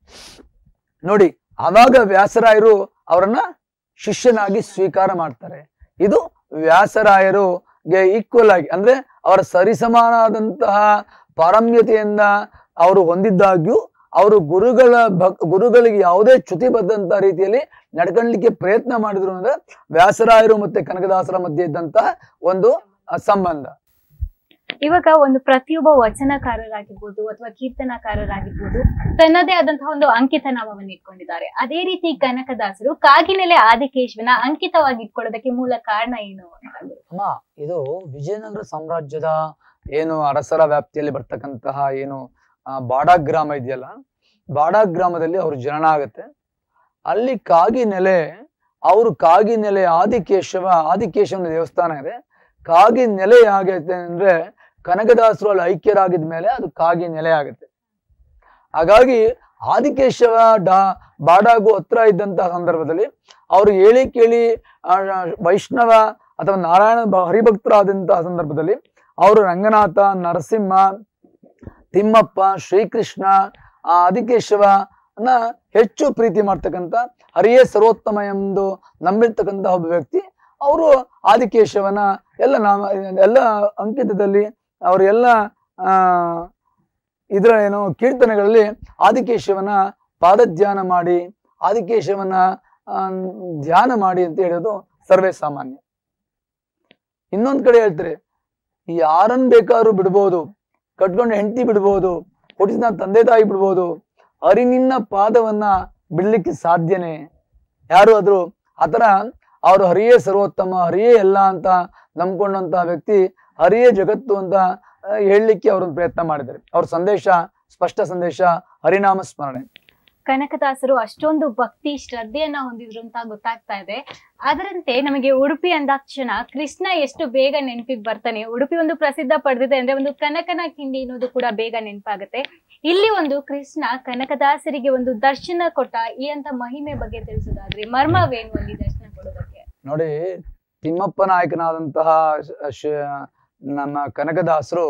ನೋಡಿ ಆವಾಗ ವ್ಯಾಸರಾಯರು ಅವರನ್ನ ಶಿಷ್ಯನಾಗಿ ಸ್ವೀಕಾರ ಮಾಡ್ತಾರೆ ಇದು ವ್ಯಾಸರಾಯರುಗೆ ಈಕ್ವಲ್ ಆಗಿ ಅಂದ್ರೆ ಅವರ ಸರಿಸಮಾನಾದಂತಹ ಪಾರಮ್ಯತೆಯನ್ನ ಅವರು ಹೊಂದಿದ್ದಾಗ್ಯೂ ಅವರು ಗುರುಗಳ ಭಕ್ ಗುರುಗಳಿಗೆ ಯಾವುದೇ ಚ್ಯುತಿ ಬದ್ದಂತ ರೀತಿಯಲ್ಲಿ ನಡ್ಕೊಳ್ಳಿಕ್ಕೆ ಪ್ರಯತ್ನ ಮಾಡಿದ್ರು ಅಂದ್ರೆ ವ್ಯಾಸರಾಯರು ಮತ್ತೆ ಕನಕದಾಸರ ಮಧ್ಯೆ ಇದ್ದಂತಹ ಒಂದು ಆ, ಸಂಬಂಧ ಇವಾಗ ಒಂದು ಪ್ರತಿಯೊಬ್ಬ ವಚನಕಾರರಾಗಿರ್ಬೋದು ಅಥವಾ ಕೀರ್ತನಕಾರರಾಗಿರ್ಬೋದು ತನ್ನದೇ ಆದಂತಹ ಒಂದು ಅಂಕಿತ ನಾಮವನ್ನು ಇಟ್ಕೊಂಡಿದ್ದಾರೆ ಅದೇ ರೀತಿ ಕನಕದಾಸರು ಕಾಗಿನೆಲೆ ಆದಿಕೇಶವನ ಅಂಕಿತವಾಗಿ ಇಟ್ಕೊಳ್ಳೋದಕ್ಕೆ ಮೂಲ ಕಾರಣ ಏನು ಅಂತ ಅಮ್ಮ ಇದು ವಿಜಯನಗರ ಸಾಮ್ರಾಜ್ಯದ ಏನು ಅರಸರ ವ್ಯಾಪ್ತಿಯಲ್ಲಿ ಬರ್ತಕ್ಕಂತಹ ಏನು ಆ, ಬಾಡಾ ಗ್ರಾಮ ಇದೆಯಲ್ಲ ಬಾಡಾ ಗ್ರಾಮದಲ್ಲಿ ಅವ್ರ ಜನನ ಆಗತ್ತೆ ಅಲ್ಲಿ ಕಾಗಿ ನೆಲೆ ಅವರು ಕಾಗಿ ನೆಲೆ ಆದಿಕೇಶವ ಆದಿಕೇಶವನ ದೇವಸ್ಥಾನ ಇದೆ ಕಾಗಿ ನೆಲೆ ಆಗೈತೆ ಅಂದ್ರೆ ಕನಕದಾಸರು ಅಲ್ಲಿ ಐಕ್ಯರಾಗಿದ ಮೇಲೆ ಅದು ಕಾಗಿ ನೆಲೆ ಆಗುತ್ತೆ ಹಾಗಾಗಿ ಆದಿಕೇಶವ ಡಾ ಬಾಡಾಗು ಹತ್ರ ಇದ್ದಂತಹ ಸಂದರ್ಭದಲ್ಲಿ ಅವರು ಹೇಳಿ ಕೇಳಿ ಆ, ವೈಷ್ಣವ ಅಥವಾ ನಾರಾಯಣ ಭ- ಹರಿಭಕ್ತರಾದಂತಹ ಸಂದರ್ಭದಲ್ಲಿ ಅವರು ರಂಗನಾಥ ನರಸಿಂಹ ತಿಮ್ಮಪ್ಪ ಶ್ರೀಕೃಷ್ಣ ಆ ಆದಿಕೇಶವ ಅನ್ನ ಹೆಚ್ಚು ಪ್ರೀತಿ ಮಾಡ್ತಕ್ಕಂಥ ಹರಿಯೇ ಸರ್ವೋತ್ತಮ ಎಂದು ನಂಬಿರ್ತಕ್ಕಂಥ ಒಬ್ಬ ವ್ಯಕ್ತಿ ಅವರು ಆದಿಕೇಶವನ ಎಲ್ಲ ನಾಮ ಎಲ್ಲ ಅಂಕಿತದಲ್ಲಿ ಅವರು ಎಲ್ಲ ಆ ಇದರ ಏನು ಕೀರ್ತನೆಗಳಲ್ಲಿ ಆದಿಕೇಶವನ ಪಾದಧ್ಯಾನ ಮಾಡಿ ಆದಿಕೇಶವನ ಆ, ಧ್ಯಾನ ಮಾಡಿ ಅಂತ ಹೇಳೋದು ಸರ್ವೇ ಸಾಮಾನ್ಯ ಇನ್ನೊಂದ್ ಕಡೆ ಹೇಳ್ತಾರೆ ಯಾರನ್ ಬೇಕಾದ್ರೂ ಬಿಡ್ಬೋದು ಕಟ್ಕೊಂಡು ಹೆಂಡತಿ ಬಿಡ್ಬೋದು ಹುಟ್ಟಿಸಿದ ತಂದೆ ತಾಯಿ ಬಿಡ್ಬೋದು ಹರಿ ನಿನ್ನ ಪಾದವನ್ನ ಬಿಡ್ಲಿಕ್ಕೆ ಸಾಧ್ಯನೇ ಯಾರು ಆದ್ರು ಆತರ ಅವರು ಹರಿಯೇ ಸರ್ವೋತ್ತಮ ಹರಿಯೇ ಎಲ್ಲ ಅಂತ ನಂಬ್ಕೊಂಡಂತಹ ವ್ಯಕ್ತಿ ಹರಿಯೇ ಜಗತ್ತು ಅಂತ ಆ, ಹೇಳಲಿಕ್ಕೆ ಅವರೊಂದು ಪ್ರಯತ್ನ ಮಾಡಿದ್ದಾರೆ ಅವ್ರ ಸಂದೇಶ ಸ್ಪಷ್ಟ ಸಂದೇಶ ಹರಿನಾಮ ಸ್ಮರಣೆ ಕನಕದಾಸರು ಅಷ್ಟೊಂದು ಭಕ್ತಿ ಶ್ರದ್ಧೆಯನ್ನ ಹೊಂದಿದ್ರು ಅಂತ ಗೊತ್ತಾಗ್ತಾ ಇದೆ ಅದರಂತೆ ನಮಗೆ ಉಡುಪಿ ಅಂದಾಕ್ಷಣ ಕೃಷ್ಣ ಎಷ್ಟು ಬೇಗ ನೆನಪಿಗೆ ಬರ್ತಾನೆ ಉಡುಪಿ ಒಂದು ಪ್ರಸಿದ್ಧ ಪಡೆದಿದೆ ಅಂದ್ರೆ ಒಂದು ಕನಕನ ಕಿಂಡಿ ಅನ್ನೋದು ಕೂಡ ಬೇಗ ನೆನಪಾಗುತ್ತೆ ಇಲ್ಲಿ ಒಂದು ಕೃಷ್ಣ ಕನಕದಾಸರಿಗೆ ಒಂದು ದರ್ಶನ ಕೊಟ್ಟ ಈ ಅಂತ ಮಹಿಮೆ ಬಗ್ಗೆ ತಿಳಿಸೋದಾದ್ರೆ ಮರ್ಮವೇನು ಅಲ್ಲಿ ದರ್ಶನ ಕೊಡೋದಕ್ಕೆ ನೋಡಿ ತಿಮ್ಮಪ್ಪ ನಾಯಕನಾದಂತಹ ಶ- ಶ- ನಮ್ಮ ಕನಕದಾಸರು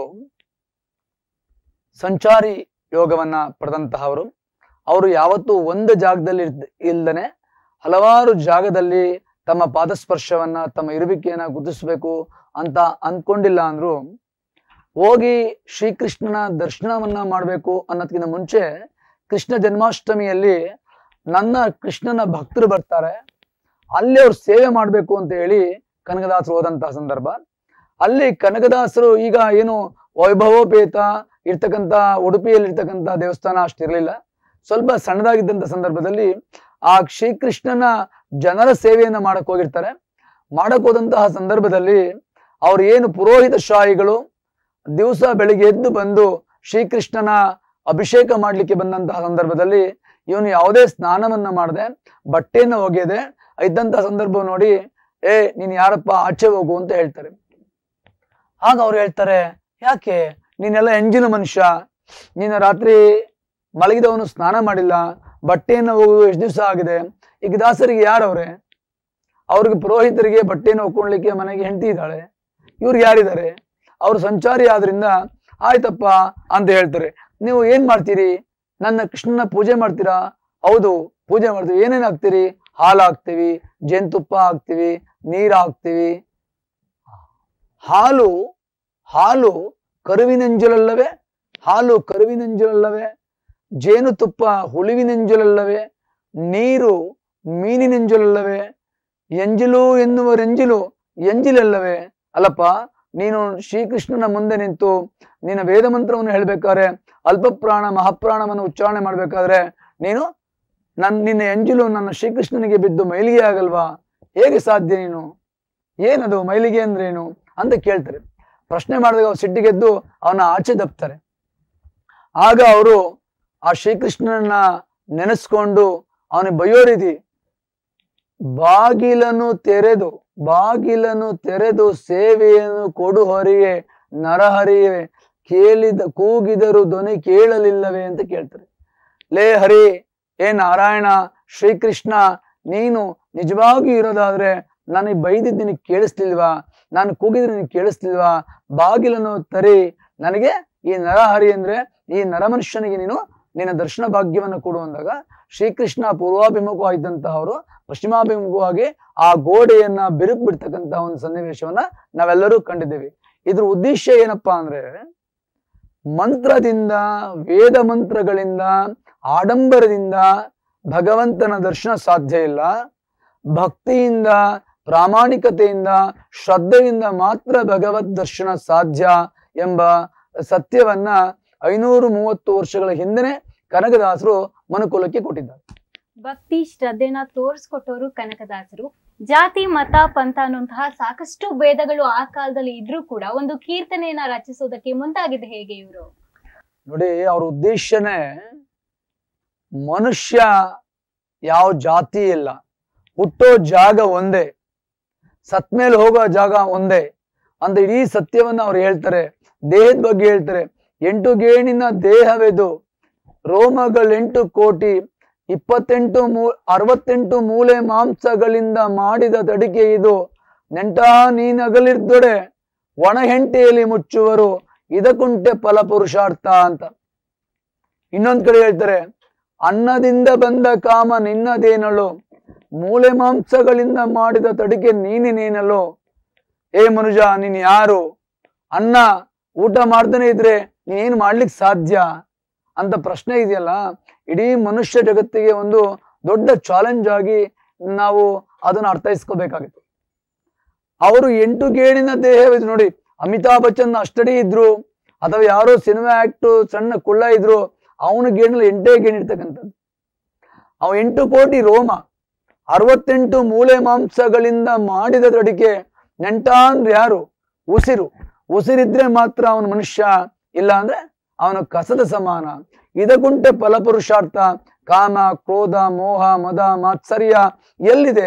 ಸಂಚಾರಿ ಯೋಗವನ್ನ ಪಡೆದಂತಹವರು ಅವರು ಯಾವತ್ತೂ ಒಂದು ಜಾಗದಲ್ಲಿ ಇರ್ದ್- ಇಲ್ದನೆ ಹಲವಾರು ಜಾಗದಲ್ಲಿ ತಮ್ಮ ಪಾದಸ್ಪರ್ಶವನ್ನ ತಮ್ಮ ಇರುವಿಕೆಯನ್ನ ಗುರುತಿಸ್ಬೇಕು ಅಂತ ಅನ್ಕೊಂಡಿಲ್ಲ ಅಂದ್ರು ಹೋಗಿ ಶ್ರೀಕೃಷ್ಣನ ದರ್ಶನವನ್ನ ಮಾಡ್ಬೇಕು ಅನ್ನೋದಕ್ಕಿಂತ ಮುಂಚೆ ಕೃಷ್ಣ ಜನ್ಮಾಷ್ಟಮಿಯಲ್ಲಿ ನನ್ನ ಕೃಷ್ಣನ ಭಕ್ತರು ಬರ್ತಾರೆ ಅಲ್ಲಿ ಅವ್ರು ಸೇವೆ ಮಾಡ್ಬೇಕು ಅಂತ ಹೇಳಿ ಕನಕದಾಸರು ಹೋದಂತಹ ಸಂದರ್ಭ ಅಲ್ಲಿ ಕನಕದಾಸರು ಈಗ ಏನು ವೈಭವೋಪೇತ ಇರ್ತಕ್ಕಂಥ ಉಡುಪಿಯಲ್ಲಿ ಇರ್ತಕ್ಕಂಥ ದೇವಸ್ಥಾನ ಅಷ್ಟಿರ್ಲಿಲ್ಲ ಸ್ವಲ್ಪ ಸಣ್ಣದಾಗಿದ್ದಂಥ ಸಂದರ್ಭದಲ್ಲಿ ಆ ಶ್ರೀಕೃಷ್ಣನ ಜನರ ಸೇವೆಯನ್ನ ಮಾಡಕ್ ಹೋಗಿರ್ತಾರೆ ಮಾಡಕ್ ಹೋದಂತಹ ಸಂದರ್ಭದಲ್ಲಿ ಅವ್ರು ಏನು ಪುರೋಹಿತ ಶಾಹಿಗಳು ದಿವಸ ಬೆಳಿಗ್ಗೆ ಎದ್ದು ಬಂದು ಶ್ರೀಕೃಷ್ಣನ ಅಭಿಷೇಕ ಮಾಡ್ಲಿಕ್ಕೆ ಬಂದಂತಹ ಸಂದರ್ಭದಲ್ಲಿ ಇವನು ಯಾವುದೇ ಸ್ನಾನವನ್ನ ಮಾಡದೆ ಬಟ್ಟೆಯನ್ನು ಒಗೆಯದೆ ಇದ್ದಂತ ಸಂದರ್ಭ ನೋಡಿ ಏ ನೀನ್ ಯಾರಪ್ಪ ಆಚೆ ಹೋಗು ಅಂತ ಹೇಳ್ತಾರೆ ಆಗ ಅವ್ರು ಹೇಳ್ತಾರೆ ಯಾಕೆ ನೀನೆಲ್ಲ ಎಂಜಿನ ಮನುಷ್ಯ ನೀನು ರಾತ್ರಿ ಮಲಗಿದವನು ಸ್ನಾನ ಮಾಡಿಲ್ಲ ಬಟ್ಟೆಯನ್ನು ಹೋಗುವುದು ಎಷ್ಟು ದಿವಸ ಆಗಿದೆ ಈಗ ದಾಸರಿಗೆ ಯಾರವ್ರೆ ಅವ್ರಿಗೆ ಪುರೋಹಿತರಿಗೆ ಬಟ್ಟೆಯನ್ನು ಒಕ್ಕೊಳ್ಲಿಕ್ಕೆ ಮನೆಗೆ ಹೆಂಡತಿ ಇದ್ದಾಳೆ ಇವ್ರು ಯಾರಿದ್ದಾರೆ ಅವ್ರು ಸಂಚಾರಿ ಆದ್ರಿಂದ ಆಯ್ತಪ್ಪ ಅಂತ ಹೇಳ್ತಾರೆ ನೀವು ಏನ್ ಮಾಡ್ತೀರಿ ನನ್ನ ಕೃಷ್ಣನ ಪೂಜೆ ಮಾಡ್ತೀರಾ ಹೌದು ಪೂಜೆ ಮಾಡ್ತೀವಿ ಏನೇನ್ ಹಾಕ್ತೀರಿ ಹಾಲು ಹಾಕ್ತೀವಿ ಜೇನುತುಪ್ಪ ಹಾಕ್ತೀವಿ ನೀರು ಹಾಕ್ತೀವಿ ಹಾಲು ಹಾಲು ಕರುವಿನೆಂಜಲಲ್ಲವೇ ಹಾಲು ಕರುವಿನೆಂಜಲಲ್ಲವೇ ಜೇನುತುಪ್ಪ ಹುಳುವಿನೆಂಜಲಲ್ಲವೇ ನೀರು ಮೀನಿನೆಂಜಲಲ್ಲವೇ ಎಂಜಿಲು ಎನ್ನುವರೆಂಜಿಲು ಎಂಜಿಲಲ್ಲವೇ ಅಲ್ಲಪ್ಪ ನೀನು ಶ್ರೀಕೃಷ್ಣನ ಮುಂದೆ ನಿಂತು ನಿನ್ನ ವೇದ ಮಂತ್ರವನ್ನು ಹೇಳ್ಬೇಕಾದ್ರೆ ಅಲ್ಪಪ್ರಾಣ ಮಹಾಪ್ರಾಣವನ್ನು ಉಚ್ಚಾರಣೆ ಮಾಡ್ಬೇಕಾದ್ರೆ ನೀನು ನನ್ ನಿನ್ನ ಎಂಜಿಲು ನನ್ನ ಶ್ರೀಕೃಷ್ಣನಿಗೆ ಬಿದ್ದು ಮೈಲಿಗೆ ಆಗಲ್ವಾ ಹೇಗೆ ಸಾಧ್ಯ ನೀನು ಏನದು ಮೈಲಿಗೆ ಅಂದ್ರೆ ಏನು ಅಂತ ಕೇಳ್ತಾರೆ ಪ್ರಶ್ನೆ ಮಾಡಿದಾಗ ಅವ್ರು ಸಿಟ್ಟಿಗೆದ್ದು ಅವನ ಆಚೆ ದಪ್ತಾರೆ ಆಗ ಅವರು ಆ ಶ್ರೀಕೃಷ್ಣನನ್ನ ನೆನೆಸ್ಕೊಂಡು ಅವನಿಗೆ ಬಯ್ಯೋ ರೀತಿ ಬಾಗಿಲನ್ನು ತೆರೆದು ಬಾಗಿಲನ್ನು ತೆರೆದು ಸೇವೆಯನ್ನು ಕೊಡು ಹರಿಯೇ ನರಹರಿಯೇ ಕೇಳಿದ ಕೂಗಿದರು ಧ್ವನಿ ಕೇಳಲಿಲ್ಲವೇ ಅಂತ ಕೇಳ್ತಾರೆ ಲೇ ಹರಿ ಏ ನಾರಾಯಣ ಶ್ರೀಕೃಷ್ಣ ನೀನು ನಿಜವಾಗಿ ಇರೋದಾದ್ರೆ ನನಗೆ ಬೈದಿದ್ದು ನಿನಗೆ ಕೇಳಿಸ್ಲಿಲ್ವಾ ನಾನು ಕೂಗಿದ್ರೆ ನಿನಗೆ ಕೇಳಿಸ್ಲಿಲ್ವಾ ಬಾಗಿಲನ್ನು ತರಿ ನನಗೆ ಈ ನರಹರಿ ಅಂದ್ರೆ ಈ ನರಮನುಷ್ಯನಿಗೆ ನೀನು ನಿನ್ನ ದರ್ಶನ ಭಾಗ್ಯವನ್ನು ಕೊಡು ಅಂದಾಗ ಶ್ರೀಕೃಷ್ಣ ಪೂರ್ವಾಭಿಮುಖವಾಗಿದ್ದಂತಹವರು ಪಶ್ಚಿಮಾಭಿಮುಖವಾಗಿ ಆ ಗೋಡೆಯನ್ನ ಬಿರುಕು ಬಿಡ್ತಕ್ಕಂತಹ ಒಂದು ಸನ್ನಿವೇಶವನ್ನ ನಾವೆಲ್ಲರೂ ಕಂಡಿದ್ದೇವೆ ಇದ್ರ ಉದ್ದೇಶ ಏನಪ್ಪಾ ಅಂದ್ರೆ ಮಂತ್ರದಿಂದ ವೇದ ಮಂತ್ರಗಳಿಂದ ಆಡಂಬರದಿಂದ ಭಗವಂತನ ದರ್ಶನ ಸಾಧ್ಯ ಇಲ್ಲ ಭಕ್ತಿಯಿಂದ ಪ್ರಾಮಾಣಿಕತೆಯಿಂದ ಶ್ರದ್ಧೆಯಿಂದ ಮಾತ್ರ ಭಗವತ್ ದರ್ಶನ ಸಾಧ್ಯ ಎಂಬ ಸತ್ಯವನ್ನ ಐನೂರು ಮೂವತ್ತು ವರ್ಷಗಳ ಹಿಂದೆನೆ ಕನಕದಾಸರು ಮನುಕುಲಕ್ಕೆ ಕೊಟ್ಟಿದ್ದಾರೆ ಭಕ್ತಿ ಶ್ರದ್ಧೆನ ತೋರಿಸ್ಕೊಟ್ಟವರು ಕನಕದಾಸರು ಜಾತಿ ಮತ ಪಂಥ ಅನ್ನುವಂತಹ ಸಾಕಷ್ಟು ಭೇದಗಳು ಆ ಕಾಲದಲ್ಲಿ ಇದ್ರೂ ಕೂಡ ಒಂದು ಕೀರ್ತನೆಯನ್ನ ರಚಿಸೋದಕ್ಕೆ ಮುಂದಾಗಿದೆ ಹೇಗೆ ಇವರು ನೋಡಿ ಅವ್ರ ಉದ್ದೇಶನೇ ಮನುಷ್ಯ ಯಾವ ಜಾತಿ ಇಲ್ಲ ಹುಟ್ಟೋ ಜಾಗ ಒಂದೇ ಸತ್ಮೇಲೆ ಹೋಗೋ ಜಾಗ ಒಂದೇ ಅಂತ ಇಡೀ ಸತ್ಯವನ್ನ ಅವ್ರು ಹೇಳ್ತಾರೆ ದೇಹದ ಬಗ್ಗೆ ಹೇಳ್ತಾರೆ ಎಂಟು ಗೇಣಿನ ದೇಹವೆದು ರೋಮಗಳೆಂಟು ಕೋಟಿ ಇಪ್ಪತ್ತೆಂಟು ಮೂ ಅರವತ್ತೆಂಟು ಮೂಲೆ ಮಾಂಸಗಳಿಂದ ಮಾಡಿದ ತಡಿಕೆ ಇದು ನೆಂಟಾ ನೀನಗಲಿರ್ದೊಡೆ ಒಣ ಹೆಂಟೆಯಲ್ಲಿ ಮುಚ್ಚುವರು ಇದಕ್ಕುಂಟೆ ಫಲ ಪುರುಷಾರ್ಥ ಅಂತ ಇನ್ನೊಂದ್ ಕಡೆ ಹೇಳ್ತಾರೆ ಅನ್ನದಿಂದ ಬಂದ ಕಾಮ ನಿನ್ನದೇನಳು ಮೂಲೆ ಮಾಂಸಗಳಿಂದ ಮಾಡಿದ ತಡಿಕೆ ನೀನೇನಲು ಏ ಮನುಜ ನೀನ್ ಯಾರು ಅನ್ನ ಊಟ ಮಾಡ್ತಾನೆ ಇದ್ರೆ ನೀನೇನ್ ಮಾಡ್ಲಿಕ್ಕೆ ಸಾಧ್ಯ ಅಂತ ಪ್ರಶ್ನೆ ಇದೆಯಲ್ಲ ಇಡೀ ಮನುಷ್ಯ ಜಗತ್ತಿಗೆ ಒಂದು ದೊಡ್ಡ ಚಾಲೆಂಜ್ ಆಗಿ ನಾವು ಅದನ್ನ ಅರ್ಥೈಸ್ಕೋಬೇಕಾಗಿತ್ತು ಅವರು ಎಂಟು ಗೇಣಿನ ದೇಹವಿದು ನೋಡಿ ಅಮಿತಾಬ್ ಬಚ್ಚನ್ ಅಷ್ಟಡಿ ಇದ್ರು ಅಥವಾ ಯಾರೋ ಸಿನಿಮಾ ಆಕ್ಟ್ ಸಣ್ಣ ಕುಳ್ಳ ಇದ್ರು ಅವನ ಗೇಣಲ್ಲಿ ಎಂಟೇ ಗೇಣ್ ಇರ್ತಕ್ಕಂಥದ್ದು ಅವ ಎಂಟು ಕೋಟಿ ರೋಮ ಅರವತ್ತೆಂಟು ಮೂಲೆ ಮಾಂಸಗಳಿಂದ ಮಾಡಿದ ತಡಿಕೆ ನೆಂಟ ಅಂದ್ರೆ ಯಾರು ಉಸಿರು ಉಸಿರಿದ್ರೆ ಮಾತ್ರ ಅವನ ಮನುಷ್ಯ ಇಲ್ಲ ಅಂದ್ರೆ ಅವನು ಕಸದ ಸಮಾನ ಇದಕ್ಕುಂಟೆ ಫಲಪುರುಷಾರ್ಥ ಕಾಮ ಕ್ರೋಧ ಮೋಹ ಮದ ಮಾತ್ಸರ್ಯ ಎಲ್ಲಿದೆ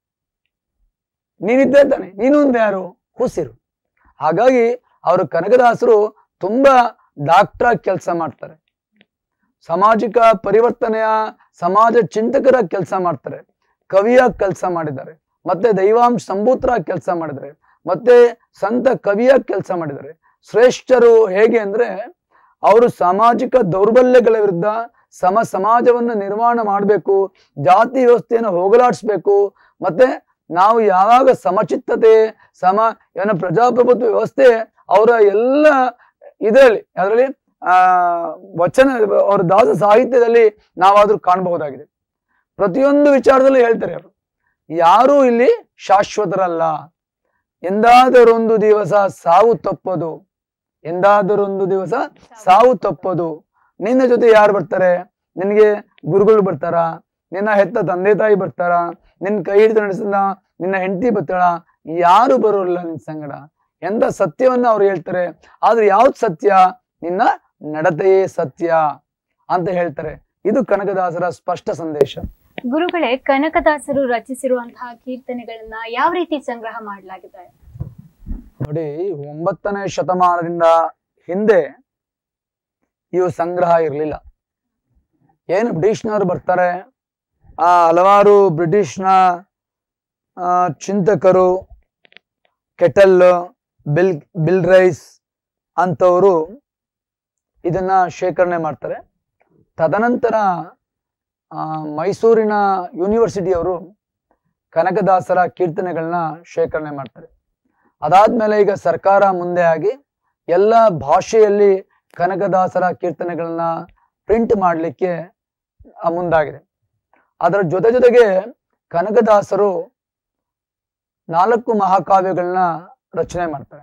ನೀನಿದ್ದೇ ತಾನೆ ನೀನು ಅಂದ್ರೆ ಯಾರು ಉಸಿರು ಹಾಗಾಗಿ ಅವರು ಕನಕದಾಸರು ತುಂಬಾ ಡಾಕ್ಟರ್ ಕೆಲಸ ಮಾಡ್ತಾರೆ ಸಾಮಾಜಿಕ ಪರಿವರ್ತನೆಯ ಸಮಾಜ ಚಿಂತಕರ ಕೆಲಸ ಮಾಡ್ತಾರೆ ಕವಿಯ ಕೆಲಸ ಮಾಡಿದ್ದಾರೆ ಮತ್ತೆ ದೈವಾಂಶ ಸಂಭೂತರ ಕೆಲಸ ಮಾಡಿದ್ದಾರೆ ಮತ್ತೆ ಸಂತ ಕವಿಯ ಕೆಲಸ ಮಾಡಿದ್ದಾರೆ ಶ್ರೇಷ್ಠರು ಹೇಗೆ ಅಂದ್ರೆ ಅವರು ಸಾಮಾಜಿಕ ದೌರ್ಬಲ್ಯಗಳ ವಿರುದ್ಧ ಸಮ ಸಮಾಜವನ್ನ ನಿರ್ಮಾಣ ಮಾಡಬೇಕು ಜಾತಿ ವ್ಯವಸ್ಥೆಯನ್ನು ಹೋಗಲಾಡಿಸ್ಬೇಕು ಮತ್ತೆ ನಾವು ಯಾವಾಗ ಸಮಚಿತ್ತತೆ ಸಮ ಏನೋ ಪ್ರಜಾಪ್ರಭುತ್ವ ವ್ಯವಸ್ಥೆ ಅವರ ಎಲ್ಲ ಇದರಲ್ಲಿ ಅದರಲ್ಲಿ ಆ ವಚನ ಅವರ ದಾಸ ಸಾಹಿತ್ಯದಲ್ಲಿ ನಾವಾದ್ರೂ ಕಾಣಬಹುದಾಗಿದೆ ಪ್ರತಿಯೊಂದು ವಿಚಾರದಲ್ಲೂ ಹೇಳ್ತಾರೆ ಅವರು ಯಾರೂ ಇಲ್ಲಿ ಶಾಶ್ವತರಲ್ಲ ಎಂದಾದರೊಂದು ದಿವಸ ಸಾವು ತಪ್ಪದು ಎಂದಾದರೊಂದು ದಿವಸ ಸಾವು ತಪ್ಪದು ನಿನ್ನ ಜೊತೆ ಯಾರು ಬರ್ತಾರೆ ನಿನಗೆ ಗುರುಗಳು ಬರ್ತಾರ ನಿನ್ನ ಹೆತ್ತ ತಂದೆ ತಾಯಿ ಬರ್ತಾರ ನಿನ್ನ ಕೈ ಹಿಡಿದು ನಡೆಸಿದ ನಿನ್ನ ಹೆಂಡತಿ ಬರ್ತಾಳ ಯಾರು ಬರೋಲ್ಲ ನಿನ್ ಸಂಗಡ ಎಂತ ಸತ್ಯವನ್ನ ಅವ್ರು ಹೇಳ್ತಾರೆ ಆದ್ರೆ ಯಾವ್ದು ಸತ್ಯ ನಿನ್ನ ನಡತೆಯೇ ಸತ್ಯ ಅಂತ ಹೇಳ್ತಾರೆ ಇದು ಕನಕದಾಸರ ಸ್ಪಷ್ಟ ಸಂದೇಶ ಗುರುಗಳೇ ಕನಕದಾಸರು ರಚಿಸಿರುವಂತಹ ಕೀರ್ತನೆಗಳನ್ನ ಯಾವ ರೀತಿ ಸಂಗ್ರಹ ಮಾಡಲಾಗಿದೆ ನೋಡಿ ಒಂಬತ್ತನೇ ಶತಮಾನದಿಂದ ಹಿಂದೆ ಇವು ಸಂಗ್ರಹ ಇರಲಿಲ್ಲ ಏನು ಬ್ರಿಟಿಷ್ನವರು ಬರ್ತಾರೆ ಆ ಹಲವಾರು ಬ್ರಿಟಿಷ್ನ ಆ, ಚಿಂತಕರು ಕೆಟಲ್ ಬಿಲ್ ಬಿಲ್ ರೈಸ್ ಅಂಥವರು ಇದನ್ನ ಶೇಖರಣೆ ಮಾಡ್ತಾರೆ ತದನಂತರ ಆ, ಮೈಸೂರಿನ ಯೂನಿವರ್ಸಿಟಿಯವರು ಕನಕದಾಸರ ಕೀರ್ತನೆಗಳನ್ನ ಶೇಖರಣೆ ಮಾಡ್ತಾರೆ ಅದಾದ್ಮೇಲೆ ಈಗ ಸರ್ಕಾರ ಮುಂದೆ ಆಗಿ ಎಲ್ಲ ಭಾಷೆಯಲ್ಲಿ ಕನಕದಾಸರ ಕೀರ್ತನೆಗಳನ್ನ ಪ್ರಿಂಟ್ ಮಾಡಲಿಕ್ಕೆ ಮುಂದಾಗಿದೆ ಅದರ ಜೊತೆ ಜೊತೆಗೆ ಕನಕದಾಸರು ನಾಲ್ಕು ಮಹಾಕಾವ್ಯಗಳನ್ನ ರಚನೆ ಮಾಡ್ತಾರೆ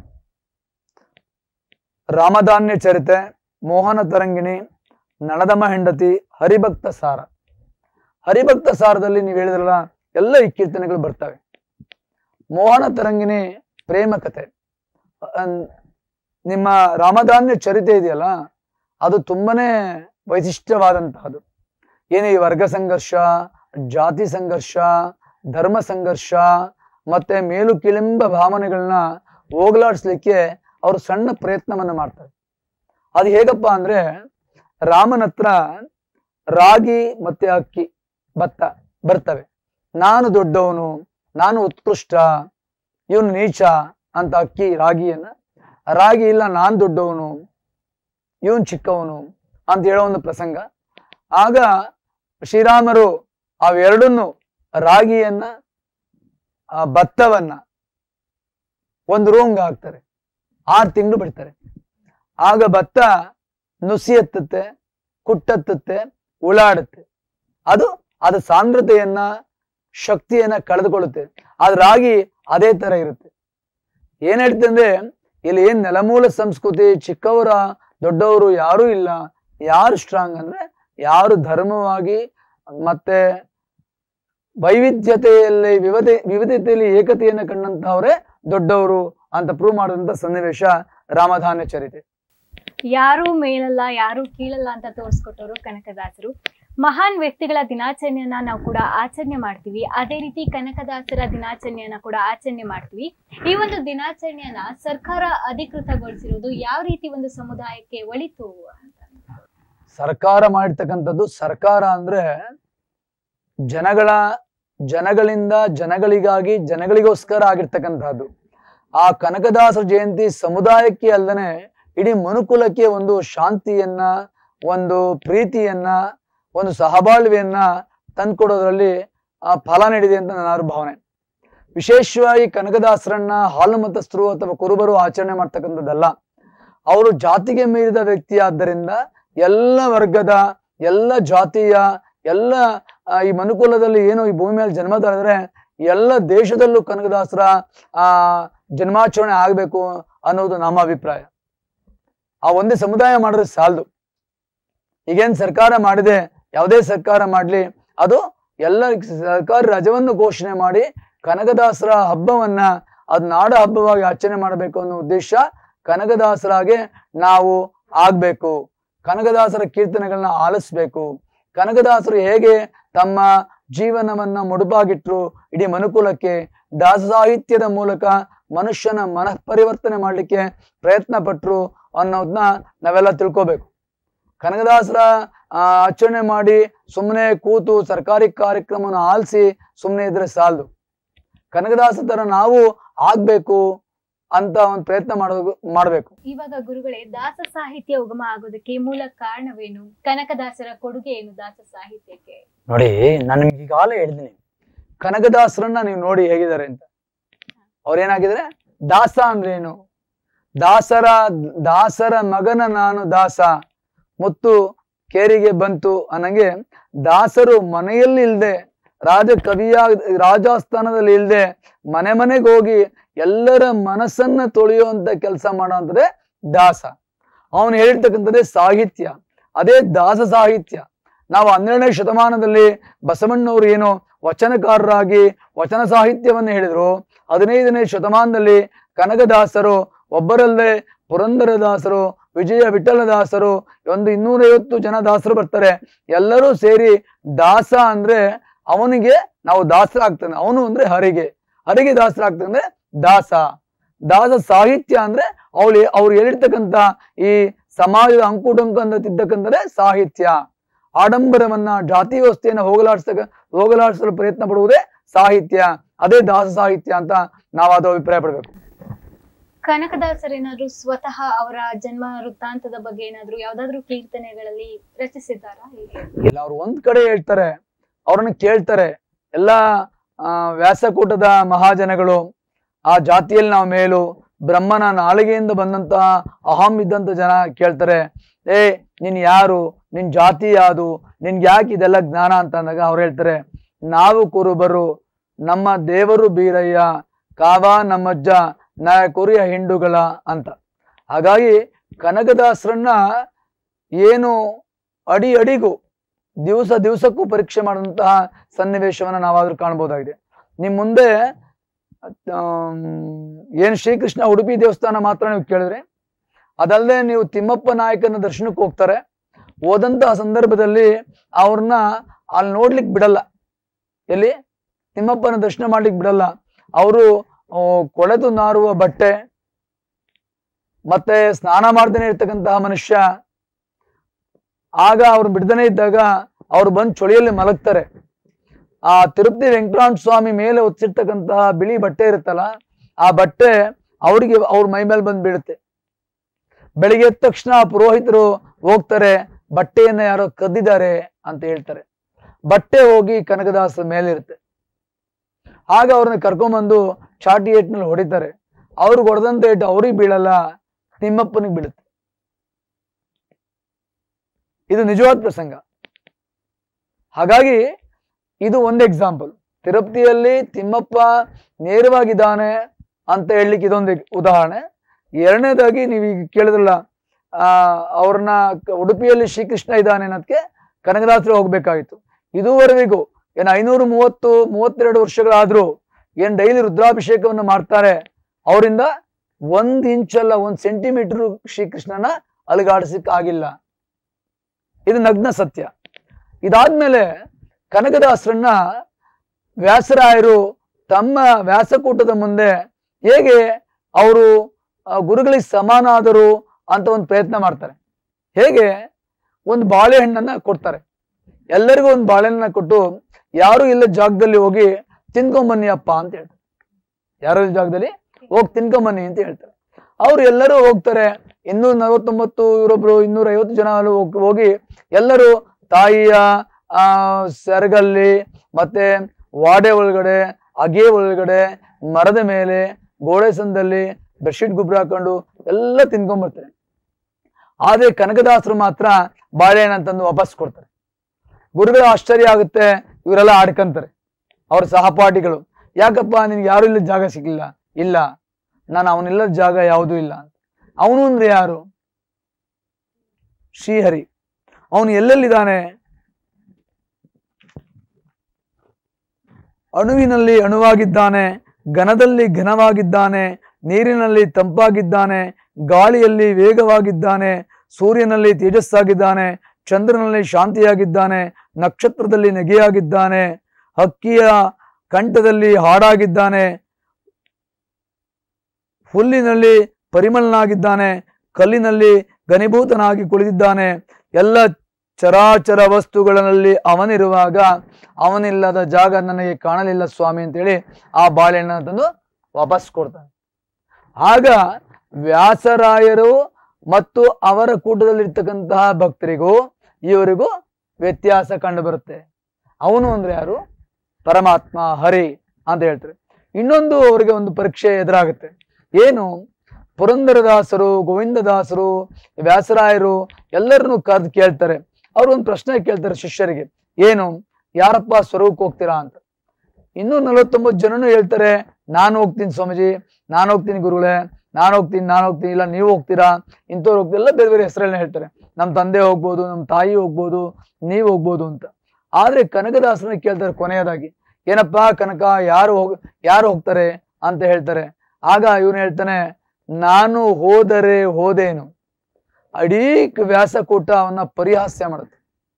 ರಾಮಧಾನ್ಯ ಚರಿತೆ ಮೋಹನ ತರಂಗಿಣಿ ನಳದಮ ಹೆಂಡತಿ ಹರಿಭಕ್ತ ಸಾರ ಹರಿಭಕ್ತ ಸಾರದಲ್ಲಿ ನೀವು ಹೇಳಿದ್ರಲ್ಲ ಎಲ್ಲ ಈ ಕೀರ್ತನೆಗಳು ಬರ್ತವೆ ಮೋಹನ ತರಂಗಿಣಿ ಪ್ರೇಮ ಕಥೆ ಅನ್- ನಿಮ್ಮ ರಾಮಧಾನ್ಯ ಚರಿತೆ ಇದೆಯಲ್ಲ ಅದು ತುಂಬಾನೇ ವೈಶಿಷ್ಟ್ಯವಾದಂತಹದ್ದು ಏನು ಈ ವರ್ಗ ಸಂಘರ್ಷ ಜಾತಿ ಸಂಘರ್ಷ ಧರ್ಮ ಸಂಘರ್ಷ ಮತ್ತೆ ಮೇಲು ಕೀಳೆಂಬ ಭಾವನೆಗಳನ್ನ ಹೋಗ್ಲಾಡಿಸ್ಲಿಕ್ಕೆ ಅವರು ಸಣ್ಣ ಪ್ರಯತ್ನವನ್ನ ಮಾಡ್ತಾರೆ ಅದು ಹೇಗಪ್ಪ ಅಂದ್ರೆ ರಾಮನ ಹತ್ರ ರಾಗಿ ಮತ್ತೆ ಅಕ್ಕಿ ಭತ್ತ ಬರ್ತವೆ ನಾನು ದೊಡ್ಡವನು ನಾನು ಉತ್ಕೃಷ್ಟ ಇವನು ನೀಚ ಅಂತ ಅಕ್ಕಿ ರಾಗಿಯನ್ನ ರಾಗಿ ಇಲ್ಲ ನಾನ್ ದೊಡ್ಡವನು ಇವನ್ ಚಿಕ್ಕವನು ಅಂತ ಹೇಳೋ ಒಂದು ಪ್ರಸಂಗ ಆಗ ಶ್ರೀರಾಮರು ಅವೆರಡನ್ನು ರಾಗಿಯನ್ನ ಆ ಭತ್ತವನ್ನ ಒಂದು ರೂಮ್ಗೆ ಹಾಕ್ತಾರೆ ಆರು ತಿಂಗಳು ಬಿಡ್ತಾರೆ ಆಗ ಭತ್ತ ನುಸಿ ಎತ್ತುತ್ತೆ ಕುಟ್ಟತ್ತುತ್ತೆ ಉಳಾಡುತ್ತೆ ಅದು ಅದು ಸಾಂದ್ರತೆಯನ್ನ ಶಕ್ತಿಯನ್ನ ಕಳೆದುಕೊಳ್ಳುತ್ತೆ ಆದ್ರೆ ರಾಗಿ ಅದೇ ತರ ಇರುತ್ತೆ ಏನ್ ಹೇಳ್ತೆ ಅಂದ್ರೆ ಇಲ್ಲಿ ಏನ್ ನೆಲಮೂಲ ಸಂಸ್ಕೃತಿ ಚಿಕ್ಕವರ ದೊಡ್ಡವರು ಯಾರೂ ಇಲ್ಲ ಯಾರು ಸ್ಟ್ರಾಂಗ್ ಅಂದ್ರೆ ಯಾರು ಧರ್ಮವಾಗಿ ಮತ್ತೆ ವೈವಿಧ್ಯತೆಯಲ್ಲಿ ವಿವಿಧ ವಿವಿಧತೆಯಲ್ಲಿ ಏಕತೆಯನ್ನು ಕಂಡಂತಹವರೇ ದೊಡ್ಡವರು ಅಂತ ಪ್ರೂವ್ ಮಾಡಿದಂತ ಸನ್ನಿವೇಶ ರಾಮಧಾನ್ಯ ಚರಿತೆ ಯಾರು ಮೇಲಲ್ಲ ಯಾರು ಕೀಳಲ್ಲ ಅಂತ ತೋರಿಸ್ಕೊಟ್ಟವರು ಕನಕದಾಸರು ಮಹಾನ್ ವ್ಯಕ್ತಿಗಳ ದಿನಾಚರಣೆಯನ್ನ ನಾವು ಕೂಡ ಆಚರಣೆ ಮಾಡ್ತೀವಿ ಅದೇ ರೀತಿ ಕನಕದಾಸರ ದಿನಾಚರಣೆಯನ್ನ ಕೂಡ ಆಚರಣೆ ಮಾಡ್ತೀವಿ ಈ ಒಂದು ದಿನಾಚರಣೆಯನ್ನ ಸರ್ಕಾರ ಅಧಿಕೃತಗೊಳಿಸಿರುವುದು ಯಾವ ರೀತಿ ಒಂದು ಸಮುದಾಯಕ್ಕೆ ಒಳಿತು ಅಂತ ಸರ್ಕಾರ ಮಾಡಿರ್ತಕ್ಕಂಥದ್ದು ಸರ್ಕಾರ ಅಂದ್ರೆ ಜನಗಳ ಜನಗಳಿಂದ ಜನಗಳಿಗಾಗಿ ಜನಗಳಿಗೋಸ್ಕರ ಆಗಿರ್ತಕ್ಕಂಥದ್ದು ಆ ಕನಕದಾಸರ ಜಯಂತಿ ಸಮುದಾಯಕ್ಕೆ ಅಲ್ಲದೆ ಇಡೀ ಮನುಕುಲಕ್ಕೆ ಒಂದು ಶಾಂತಿಯನ್ನ ಒಂದು ಪ್ರೀತಿಯನ್ನ ಒಂದು ಸಹಬಾಳ್ವೆಯನ್ನ ತಂದ್ಕೊಡೋದ್ರಲ್ಲಿ ಆ ಫಲ ನೀಡಿದೆ ಅಂತ ನನ್ನ ಭಾವನೆ ವಿಶೇಷವಾಗಿ ಕನಕದಾಸರನ್ನ ಹಾಲು ಮತಸ್ಥರು ಅಥವಾ ಕುರುಬರು ಆಚರಣೆ ಮಾಡ್ತಕ್ಕಂಥದ್ದಲ್ಲ ಅವರು ಜಾತಿಗೆ ಮೀರಿದ ವ್ಯಕ್ತಿ ಆದ್ದರಿಂದ ಎಲ್ಲ ವರ್ಗದ ಎಲ್ಲ ಜಾತಿಯ ಎಲ್ಲ ಆ, ಈ ಮನುಕುಲದಲ್ಲಿ ಏನು ಈ ಭೂಮಿ ಮೇಲೆ ಜನ್ಮ ತಾಳಿದ್ರೆ ಎಲ್ಲ ದೇಶದಲ್ಲೂ ಕನಕದಾಸರ ಆ ಜನ್ಮಾಚರಣೆ ಆಗ್ಬೇಕು ಅನ್ನೋದು ನಮ್ಮ ಅಭಿಪ್ರಾಯ ಆ ಒಂದೇ ಸಮುದಾಯ ಮಾಡಿದ್ರೆ ಸಾಲದು ಈಗೇನ್ ಸರ್ಕಾರ ಮಾಡಿದೆ ಯಾವುದೇ ಸರ್ಕಾರ ಮಾಡ್ಲಿ ಅದು ಎಲ್ಲ ಸರ್ಕಾರಿ ರಜವನ್ನು ಘೋಷಣೆ ಮಾಡಿ ಕನಕದಾಸರ ಹಬ್ಬವನ್ನ ಅದ್ ನಾಡ ಹಬ್ಬವಾಗಿ ಆಚರಣೆ ಮಾಡಬೇಕು ಅನ್ನೋ ಉದ್ದೇಶ ಕನಕದಾಸರಾಗೆ ನಾವು ಆಗ್ಬೇಕು ಕನಕದಾಸರ ಕೀರ್ತನೆಗಳನ್ನ ಆಲಿಸ್ಬೇಕು ಕನಕದಾಸರು ಹೇಗೆ ತಮ್ಮ ಜೀವನವನ್ನ ಮುಡುಪಾಗಿಟ್ರು ಇಡೀ ಮನುಕುಲಕ್ಕೆ ದಾಸ ಸಾಹಿತ್ಯದ ಮೂಲಕ ಮನುಷ್ಯನ ಮನಃ ಪರಿವರ್ತನೆ ಮಾಡಲಿಕ್ಕೆ ಪ್ರಯತ್ನ ಪಟ್ರು ಅನ್ನೋದನ್ನ ನಾವೆಲ್ಲ ತಿಳ್ಕೋಬೇಕು ಕನಕದಾಸರ ಆ, ಆಚರಣೆ ಮಾಡಿ ಸುಮ್ಮನೆ ಕೂತು ಸರ್ಕಾರಿ ಕಾರ್ಯಕ್ರಮನ ಆಲಿಸಿ ಸುಮ್ಮನೆ ಇದ್ರೆ ಸಾಲದು ಕನಕದಾಸ ತರ ನಾವು ಆಗ್ಬೇಕು ಅಂತ ಒಂದು ಪ್ರಯತ್ನ ಮಾಡೋದು ಮಾಡ್ಬೇಕು ಇವಾಗ ಗುರುಗಳೇ ದಾಸ ಸಾಹಿತ್ಯ ಉಗಮ ಆಗೋದಕ್ಕೆ ಮೂಲ ಕಾರಣವೇನು ಕನಕದಾಸರ ಕೊಡುಗೆ ಏನು ದಾಸ ಸಾಹಿತ್ಯಕ್ಕೆ ನೋಡಿ ನಾನು ನಿಮ್ಗೆ ಈಗಾಗಲೇ ಹೇಳಿದ್ದೀನಿ ಕನಕದಾಸರನ್ನ ನೀವು ನೋಡಿ ಹೇಗಿದ್ದಾರೆ ಅಂತ ಅವ್ರೇನಾಗಿದ್ದಾರೆ ದಾಸ ಅಂದ್ರೆ ಏನು ದಾಸರ ದಾಸರ ಮಗನ ನಾನು ದಾಸ ಮುತ್ತು ಕೇರಿಗೆ ಬಂತು ಅನ್ನಂಗೆ ದಾಸರು ಮನೆಯಲ್ಲಿ ಇಲ್ದೆ ರಾಜ ಕವಿಯ ರಾಜಸ್ಥಾನದಲ್ಲಿ ಇಲ್ದೆ ಮನೆ ಮನೆಗೆ ಹೋಗಿ ಎಲ್ಲರ ಮನಸ್ಸನ್ನ ತೊಳೆಯುವಂತ ಕೆಲಸ ಮಾಡೋಂಥದ್ದೇ ದಾಸ ಅವನು ಹೇಳಿರ್ತಕ್ಕಂಥದ್ದೇ ಸಾಹಿತ್ಯ ಅದೇ ದಾಸ ಸಾಹಿತ್ಯ ನಾವು ಹನ್ನೆರಡನೇ ಶತಮಾನದಲ್ಲಿ ಬಸವಣ್ಣವರು ಏನು ವಚನಕಾರರಾಗಿ ವಚನ ಸಾಹಿತ್ಯವನ್ನು ಹೇಳಿದ್ರು ಹದಿನೈದನೇ ಶತಮಾನದಲ್ಲಿ ಕನಕದಾಸರು ಒಬ್ಬರಲ್ಲದೆ ಪುರಂದರದಾಸರು ವಿಜಯ ವಿಠಲದಾಸರು ಒಂದು ಇನ್ನೂರೈವತ್ತು ಜನ ದಾಸರು ಬರ್ತಾರೆ ಎಲ್ಲರೂ ಸೇರಿ ದಾಸ ಅಂದ್ರೆ ಅವನಿಗೆ ನಾವು ದಾಸರಾಗ್ತಾನೆ ಅವನು ಅಂದ್ರೆ ಹರಿಗೆ ಹರಿಗೆ ದಾಸರಾಗ್ತಾನೆ ಅಂದ್ರೆ ದಾಸ ದಾಸ ಸಾಹಿತ್ಯ ಅಂದ್ರೆ ಅವಳು ಅವ್ರು ಹೇಳಿರ್ತಕ್ಕಂಥ ಈ ಸಮಾಜದ ಅಂಕುಡೊಂಕು ಅನ್ನತಿದ್ದಕ್ಕಂದ್ರೆ ಸಾಹಿತ್ಯ ಆಡಂಬರವನ್ನ ಜಾತಿ ವ್ಯವಸ್ಥೆಯನ್ನ ಹೋಗಲಾಡಿಸ ಹೋಗಲಾಡಿಸಲು ಪ್ರಯತ್ನ ಪಡುವುದೇ ಸಾಹಿತ್ಯ ಅದೇ ದಾಸ ಸಾಹಿತ್ಯ ಅಂತ ನಾವು ಅದು ಅಭಿಪ್ರಾಯ ಪಡಬೇಕು ಕನಕದಾಸರೇನಾದ್ರೂ ಸ್ವತಃ ಅವರ ಜನ್ಮ ವೃತ್ತಾಂತದ ಬಗ್ಗೆ ಏನಾದ್ರೂ ಯಾವ್ದಾದ್ರು ಕೀರ್ತನೆಗಳಲ್ಲಿ ರಚಿಸಿದ್ದಾರಾ ಹೇಗೆ ಇಲ್ಲ ಅವ್ರು ಒಂದ್ ಕಡೆ ಹೇಳ್ತಾರೆ ಅವ್ರನ್ನ ಕೇಳ್ತಾರೆ ಎಲ್ಲ ಆ, ವ್ಯಾಸಕೂಟದ ಮಹಾಜನಗಳು ಆ ಜಾತಿಯಲ್ಲಿ ನಾವು ಮೇಲು ಬ್ರಹ್ಮನ ನಾಲಿಗೆಯಿಂದ ಬಂದಂತಹ ಅಹಂ ಇದ್ದಂತ ಜನ ಕೇಳ್ತಾರೆ ಏ ನೀನ್ ಯಾರು ನಿನ್ ಜಾತಿ ಯಾವುದು ನಿನ್ಗೆ ಯಾಕೆ ಇದೆಲ್ಲ ಜ್ಞಾನ ಅಂತ ಅಂದಾಗ ಅವ್ರು ಹೇಳ್ತಾರೆ ನಾವು ಕುರುಬರು ನಮ್ಮ ದೇವರು ಬೀರಯ್ಯ ಕಾವ ನಮ್ಮಜ್ಜ ನ ಕುರಿಯ ಹಿಂಡುಗಳ ಅಂತ ಹಾಗಾಗಿ ಕನಕದಾಸರನ್ನ ಏನು ಅಡಿ ಅಡಿಗೂ ದಿವಸ ದಿವಸಕ್ಕೂ ಪರೀಕ್ಷೆ ಮಾಡುವಂತಹ ಸನ್ನಿವೇಶವನ್ನ ನಾವಾದ್ರೂ ಕಾಣ್ಬೋದಾಗಿದೆ ನಿಮ್ ಮುಂದೆ ಆಮ್, ಏನ್ ಶ್ರೀಕೃಷ್ಣ ಉಡುಪಿ ದೇವಸ್ಥಾನ ಮಾತ್ರ ನೀವು ಕೇಳಿದ್ರೆ ಅದಲ್ಲದೆ ನೀವು ತಿಮ್ಮಪ್ಪ ನಾಯಕನ ದರ್ಶನಕ್ಕೆ ಹೋಗ್ತಾರೆ ಹೋದಂತಹ ಸಂದರ್ಭದಲ್ಲಿ ಅವ್ರನ್ನ ಅಲ್ಲಿ ನೋಡ್ಲಿಕ್ ಬಿಡಲ್ಲ ಎಲ್ಲಿ ತಿಮ್ಮಪ್ಪನ ದರ್ಶನ ಮಾಡ್ಲಿಕ್ ಬಿಡಲ್ಲ ಅವರು ಕೊಳೆತು ನಾರುವ ಬಟ್ಟೆ ಮತ್ತೆ ಸ್ನಾನ ಮಾಡ್ದೇನೆ ಇರ್ತಕ್ಕಂತಹ ಮನುಷ್ಯ ಆಗ ಅವ್ರು ಬಿಡ್ದನೆ ಇದ್ದಾಗ ಅವ್ರು ಬಂದು ಚಳಿಯಲ್ಲಿ ಮಲಗ್ತಾರೆ ಆ ತಿರುಪತಿ ವೆಂಕಟರಾಮ ಸ್ವಾಮಿ ಮೇಲೆ ಹೊತ್ತಿರ್ತಕ್ಕಂತಹ ಬಿಳಿ ಬಟ್ಟೆ ಇರುತ್ತಲ್ಲ ಆ ಬಟ್ಟೆ ಅವ್ರಿಗೆ ಅವ್ರ ಮೈ ಮೇಲೆ ಬಂದು ಬೀಳುತ್ತೆ ಬೆಳಿಗ್ಗೆ ಎದ್ದ ತಕ್ಷಣ ಪುರೋಹಿತರು ಹೋಗ್ತಾರೆ ಬಟ್ಟೆಯನ್ನ ಯಾರೋ ಕದ್ದಿದ್ದಾರೆ ಅಂತ ಹೇಳ್ತಾರೆ ಬಟ್ಟೆ ಹೋಗಿ ಕನಕದಾಸ ಮೇಲಿರುತ್ತೆ ಆಗ ಅವ್ರನ್ನ ಕರ್ಕೊಂಬಂದು ಚಾಟಿ ಏಟ್ನಲ್ಲಿ ಹೊಡಿತಾರೆ ಅವ್ರಿಗೆ ಹೊಡೆದಂತ ಏಟು ಅವ್ರಿಗೆ ಬೀಳಲ್ಲ ತಿಮ್ಮಪ್ಪನಿಗೆ ಬೀಳುತ್ತೆ ಇದು ನಿಜವಾದ ಪ್ರಸಂಗ ಹಾಗಾಗಿ ಇದು ಒಂದು ಎಕ್ಸಾಂಪಲ್ ತಿರುಪತಿಯಲ್ಲಿ ತಿಮ್ಮಪ್ಪ ನೇರವಾಗಿದ್ದಾನೆ ಅಂತ ಹೇಳಲಿಕ್ಕೆ ಇದೊಂದು ಉದಾಹರಣೆ ಎರಡನೇದಾಗಿ ನೀವು ಈಗ ಕೇಳಿದ್ರಲ್ಲ ಆ ಅವ್ರನ್ನ ಕ- ಉಡುಪಿಯಲ್ಲಿ ಶ್ರೀಕೃಷ್ಣ ಇದ್ದಾನೆ ಅನ್ನೋದಕ್ಕೆ ಕನಕದಾಸರು ಹೋಗ್ಬೇಕಾಗಿತ್ತು ಇದುವರೆವಿಗೂ ಏನು ಐನೂರು ಮೂವತ್ತು ಮೂವತ್ತೆರಡು ವರ್ಷಗಳಾದ್ರೂ ಏನ್ ಡೈಲಿ ರುದ್ರಾಭಿಷೇಕವನ್ನು ಮಾಡ್ತಾರೆ ಅವರಿಂದ ಒಂದ್ ಇಂಚಲ್ಲ ಒಂದ್ ಸೆಂಟಿಮೀಟರ್ ಶ್ರೀಕೃಷ್ಣನ ಅಲುಗಾಡಿಸಕ್ ಆಗಿಲ್ಲ ಇದು ನಗ್ನ ಸತ್ಯ ಇದಾದ್ಮೇಲೆ ಕನಕದಾಸರನ್ನ ವ್ಯಾಸರಾಯರು ತಮ್ಮ ವ್ಯಾಸಕೂಟದ ಮುಂದೆ ಹೇಗೆ ಅವರು ಗುರುಗಳಿಗೆ ಸಮಾನ ಆದರು ಅಂತ ಒಂದು ಪ್ರಯತ್ನ ಮಾಡ್ತಾರೆ ಹೇಗೆ ಒಂದು ಬಾಳೆಹಣ್ಣನ್ನ ಕೊಡ್ತಾರೆ ಎಲ್ಲರಿಗೂ ಒಂದು ಬಾಳೆಹಣ್ಣನ್ನ ಕೊಟ್ಟು ಯಾರು ಇಲ್ಲ ಜಾಗದಲ್ಲಿ ಹೋಗಿ ತಿನ್ಕೊಂಬನ್ನಿ ಅಪ್ಪ ಅಂತ ಹೇಳ್ತಾರೆ ಯಾರೋ ಇಲ್ಲ ಜಾಗದಲ್ಲಿ ಹೋಗಿ ತಿನ್ಕೊಂಬನ್ನಿ ಅಂತ ಹೇಳ್ತಾರೆ ಅವ್ರು ಎಲ್ಲರೂ ಹೋಗ್ತಾರೆ ಇನ್ನೂರ ನಲವತ್ತೊಂಬತ್ತು ಇವರೊಬ್ರು ಇನ್ನೂರ ಐವತ್ತು ಜನ ಅಲ್ಲಿ ಹೋಗ್- ಹೋಗಿ ಎಲ್ಲರೂ ತಾಯಿಯ ಆ ಸೆರಗಲ್ಲಿ ಮತ್ತೆ ವಾಡೆ ಒಳಗಡೆ ಅಗೆ ಒಳಗಡೆ ಮರದ ಮೇಲೆ ಗೋಡೆ ಸಂದಲ್ಲಿ ಬೆಡ್ಶೀಟ್ ಗುಬ್ರ ಹಾಕೊಂಡು ಎಲ್ಲ ತಿನ್ಕೊಂಡ್ಬರ್ತಾರೆ ಆದ್ರೆ ಕನಕದಾಸರು ಮಾತ್ರ ಬಾಳೆಹಣ್ಣು ಅಂತಂದು ವಾಪಸ್ ಕೊಡ್ತಾರೆ ಗುರುಗಳ ಆಶ್ಚರ್ಯ ಆಗುತ್ತೆ ಇವರೆಲ್ಲ ಆಡ್ಕಂತಾರೆ ಅವ್ರ ಸಹಪಾಠಿಗಳು ಯಾಕಪ್ಪ ನಿನ್ಗೆ ಯಾರು ಇಲ್ಲ ಜಾಗ ಸಿಗ್ಲಿಲ್ಲ ಇಲ್ಲ ನಾನು ಅವನಿಲ್ಲದ ಜಾಗ ಯಾವುದೂ ಇಲ್ಲ ಅಂತ ಅವನು ಅಂದ್ರೆ ಯಾರು ಶ್ರೀಹರಿ ಅವನು ಎಲ್ಲೆಲ್ಲಿದ್ದಾನೆ ಅಣುವಿನಲ್ಲಿ ಅಣುವಾಗಿದ್ದಾನೆ ಘನದಲ್ಲಿ ಘನವಾಗಿದ್ದಾನೆ ನೀರಿನಲ್ಲಿ ತಂಪಾಗಿದ್ದಾನೆ ಗಾಳಿಯಲ್ಲಿ ವೇಗವಾಗಿದ್ದಾನೆ ಸೂರ್ಯನಲ್ಲಿ ತೇಜಸ್ಸಾಗಿದ್ದಾನೆ ಚಂದ್ರನಲ್ಲಿ ಶಾಂತಿಯಾಗಿದ್ದಾನೆ ನಕ್ಷತ್ರದಲ್ಲಿ ನೆಗೆಯಾಗಿದ್ದಾನೆ ಹಕ್ಕಿಯ ಕಂಠದಲ್ಲಿ ಹಾಡಾಗಿದ್ದಾನೆ ಹುಲ್ಲಿನಲ್ಲಿ ಪರಿಮಳನಾಗಿದ್ದಾನೆ ಕಲ್ಲಿನಲ್ಲಿ ಘನೀಭೂತನಾಗಿ ಕುಳಿತಿದ್ದಾನೆ ಎಲ್ಲ ಚರಾಚರ ವಸ್ತುಗಳಲ್ಲಿ ಅವನಿರುವಾಗ ಅವನಿಲ್ಲದ ಜಾಗ ನನಗೆ ಕಾಣಲಿಲ್ಲ ಸ್ವಾಮಿ ಅಂತೇಳಿ ಆ ಬಾಳೆಹಣ್ಣನ್ನು ತಂದು ವಾಪಸ್ ಕೊಡ್ತಾನೆ ಆಗ ವ್ಯಾಸರಾಯರು ಮತ್ತು ಅವರ ಕೂಟದಲ್ಲಿರ್ತಕ್ಕಂತಹ ಭಕ್ತರಿಗೂ ಇವರಿಗೂ ವ್ಯತ್ಯಾಸ ಕಂಡು ಬರುತ್ತೆ ಅವನು ಅಂದ್ರೆ ಯಾರು ಪರಮಾತ್ಮ ಹರಿ ಅಂತ ಹೇಳ್ತಾರೆ ಇನ್ನೊಂದು ಅವರಿಗೆ ಒಂದು ಪರೀಕ್ಷೆ ಎದುರಾಗುತ್ತೆ ಏನು ಪುರಂದರದಾಸರು ಗೋವಿಂದದಾಸರು ವ್ಯಾಸರಾಯರು ಎಲ್ಲರನ್ನು ಕರೆದು ಕೇಳ್ತಾರೆ ಅವ್ರು ಒಂದು ಪ್ರಶ್ನೆ ಕೇಳ್ತಾರೆ ಶಿಷ್ಯರಿಗೆ ಏನು ಯಾರಪ್ಪ ಸ್ವರೂಪಕ್ಕೆ ಹೋಗ್ತೀರಾ ಅಂತ ಇನ್ನೂ ನಲವತ್ತೊಂಬತ್ತು ಜನನು ಹೇಳ್ತಾರೆ ನಾನು ಹೋಗ್ತೀನಿ ಸ್ವಾಮೀಜಿ ನಾನು ಹೋಗ್ತೀನಿ ಗುರುಗಳೇ ನಾನು ಹೋಗ್ತೀನಿ ನಾನು ಹೋಗ್ತೀನಿ ಇಲ್ಲ ನೀವು ಹೋಗ್ತೀರಾ ಇಂಥವ್ರು ಹೋಗ್ತೀವಿ ಎಲ್ಲ ಬೇರೆ ಬೇರೆ ಹೆಸರನ್ನ ಹೇಳ್ತಾರೆ ನಮ್ಮ ತಂದೆ ಹೋಗ್ಬೋದು ನಮ್ಮ ತಾಯಿ ಹೋಗ್ಬೋದು ನೀವು ಹೋಗ್ಬೋದು ಅಂತ ಆದ್ರೆ ಕನಕದಾಸರನ್ನ ಕೇಳ್ತಾರೆ ಕೊನೆಯದಾಗಿ ಏನಪ್ಪ ಕನಕ ಯಾರು ಹೋಗ್ ಯಾರು ಹೋಗ್ತಾರೆ ಅಂತ ಹೇಳ್ತಾರೆ ಆಗ ಇವನು ಹೇಳ್ತಾನೆ ನಾನು ಹೋದರೆ ಹೋದೇನು ಇಡೀ ವ್ಯಾಸಕೂಟವನ್ನ ಪರಿಹಾಸ್ಯ ಮಾಡುತ್ತೆ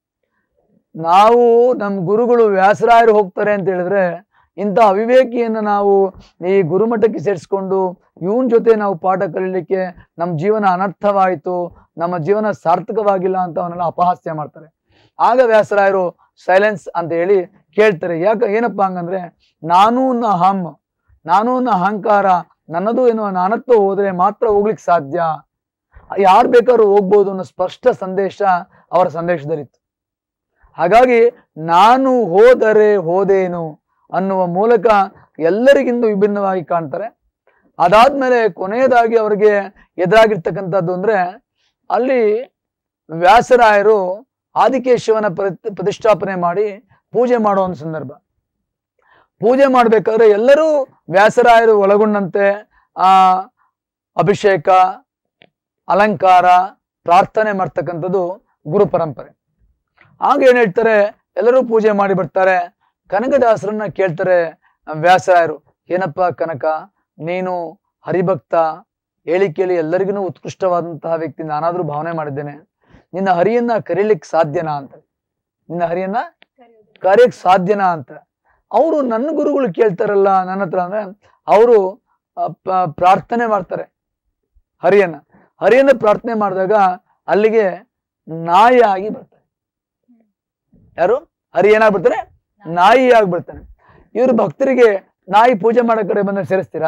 ನಾವು ನಮ್ಮ ಗುರುಗಳು ವ್ಯಾಸರಾಯರು ಹೋಗ್ತಾರೆ ಅಂತ ಹೇಳಿದ್ರೆ ಇಂಥ ಅವಿವೇಕಿಯನ್ನು ನಾವು ಈ ಗುರುಮಠಕ್ಕೆ ಸೇರಿಸ್ಕೊಂಡು ಇವನ್ ಜೊತೆ ನಾವು ಪಾಠ ಕಲೀಲಿಕ್ಕೆ ನಮ್ಮ ಜೀವನ ಅನರ್ಥವಾಯಿತು ನಮ್ಮ ಜೀವನ ಸಾರ್ಥಕವಾಗಿಲ್ಲ ಅಂತ ಅವನ್ನೆಲ್ಲ ಅಪಹಾಸ್ಯ ಮಾಡ್ತಾರೆ ಆಗ ವ್ಯಾಸರಾಯರು ಸೈಲೆನ್ಸ್ ಅಂತ ಹೇಳಿ ಕೇಳ್ತಾರೆ ಯಾಕೆ ಏನಪ್ಪ ಹಂಗಂದ್ರೆ ನಾನು ನ ಹಮ್ ನಾನು ನ ಅಹಂಕಾರ ನನ್ನದು ಎನ್ನುವ ನಾನತ್ವ ಹೋದ್ರೆ ಮಾತ್ರ ಹೋಗ್ಲಿಕ್ಕೆ ಸಾಧ್ಯ ಯಾರು ಬೇಕಾದ್ರೂ ಹೋಗ್ಬೋದು ಅನ್ನೋ ಸ್ಪಷ್ಟ ಸಂದೇಶ ಅವರ ಸಂದೇಶದಲ್ಲಿತ್ತು ಹಾಗಾಗಿ ನಾನು ಹೋದರೆ ಹೋದೇನು ಅನ್ನುವ ಮೂಲಕ ಎಲ್ಲರಿಗಿಂತ ವಿಭಿನ್ನವಾಗಿ ಕಾಣ್ತಾರೆ ಅದಾದ್ಮೇಲೆ ಕೊನೆಯದಾಗಿ ಅವರಿಗೆ ಎದುರಾಗಿರ್ತಕ್ಕಂಥದ್ದು ಅಂದ್ರೆ ಅಲ್ಲಿ ವ್ಯಾಸರಾಯರು ಆದಿಕೇಶವನ ಪ್ರತಿ ಪ್ರತಿಷ್ಠಾಪನೆ ಮಾಡಿ ಪೂಜೆ ಮಾಡೋ ಒಂದು ಸಂದರ್ಭ ಪೂಜೆ ಮಾಡ್ಬೇಕಾದ್ರೆ ಎಲ್ಲರೂ ವ್ಯಾಸರಾಯರು ಒಳಗೊಂಡಂತೆ ಆ ಅಭಿಷೇಕ ಅಲಂಕಾರ ಪ್ರಾರ್ಥನೆ ಮಾಡ್ತಕ್ಕಂಥದ್ದು ಗುರು ಪರಂಪರೆ ಆಗ ಏನ್ ಹೇಳ್ತಾರೆ ಎಲ್ಲರೂ ಪೂಜೆ ಮಾಡಿ ಬರ್ತಾರೆ ಕನಕದಾಸರನ್ನ ಕೇಳ್ತಾರೆ ವ್ಯಾಸರಾಯರು ಏನಪ್ಪ ಕನಕ ನೀನು ಹರಿಭಕ್ತ ಹೇಳಿ ಕೇಳಿ ಎಲ್ಲರಿಗೂ ಉತ್ಕೃಷ್ಟವಾದಂತಹ ವ್ಯಕ್ತಿ ನಾನಾದ್ರೂ ಭಾವನೆ ಮಾಡಿದ್ದೇನೆ ನಿನ್ನ ಹರಿಯನ್ನ ಕರೀಲಿಕ್ಕೆ ಸಾಧ್ಯನಾ ಅಂತ ನಿನ್ನ ಹರಿಯನ್ನ ಕರೆಯಕ್ ಸಾಧ್ಯನಾ ಅಂತ ಅವರು ನನ್ನ ಗುರುಗಳು ಕೇಳ್ತಾರಲ್ಲ ನನ್ನ ಹತ್ರ ಅಂದ್ರೆ ಅವರು ಪ್ರಾರ್ಥನೆ ಮಾಡ್ತಾರೆ ಹರಿಯನ್ನ ಹರಿಯನ್ನ ಪ್ರಾರ್ಥನೆ ಮಾಡಿದಾಗ ಅಲ್ಲಿಗೆ ನಾಯಿ ಆಗಿ ಬರ್ತಾರೆ ಯಾರು ಹರಿ ಏನಾಗ್ಬಿಡ್ತಾರೆ ನಾಯಿ ಆಗ್ಬಿಡ್ತಾನೆ ಇವರು ಭಕ್ತರಿಗೆ ನಾಯಿ ಪೂಜೆ ಮಾಡೋ ಕಡೆ ಬಂದ್ರೆ ಸೇರಿಸ್ತೀರಾ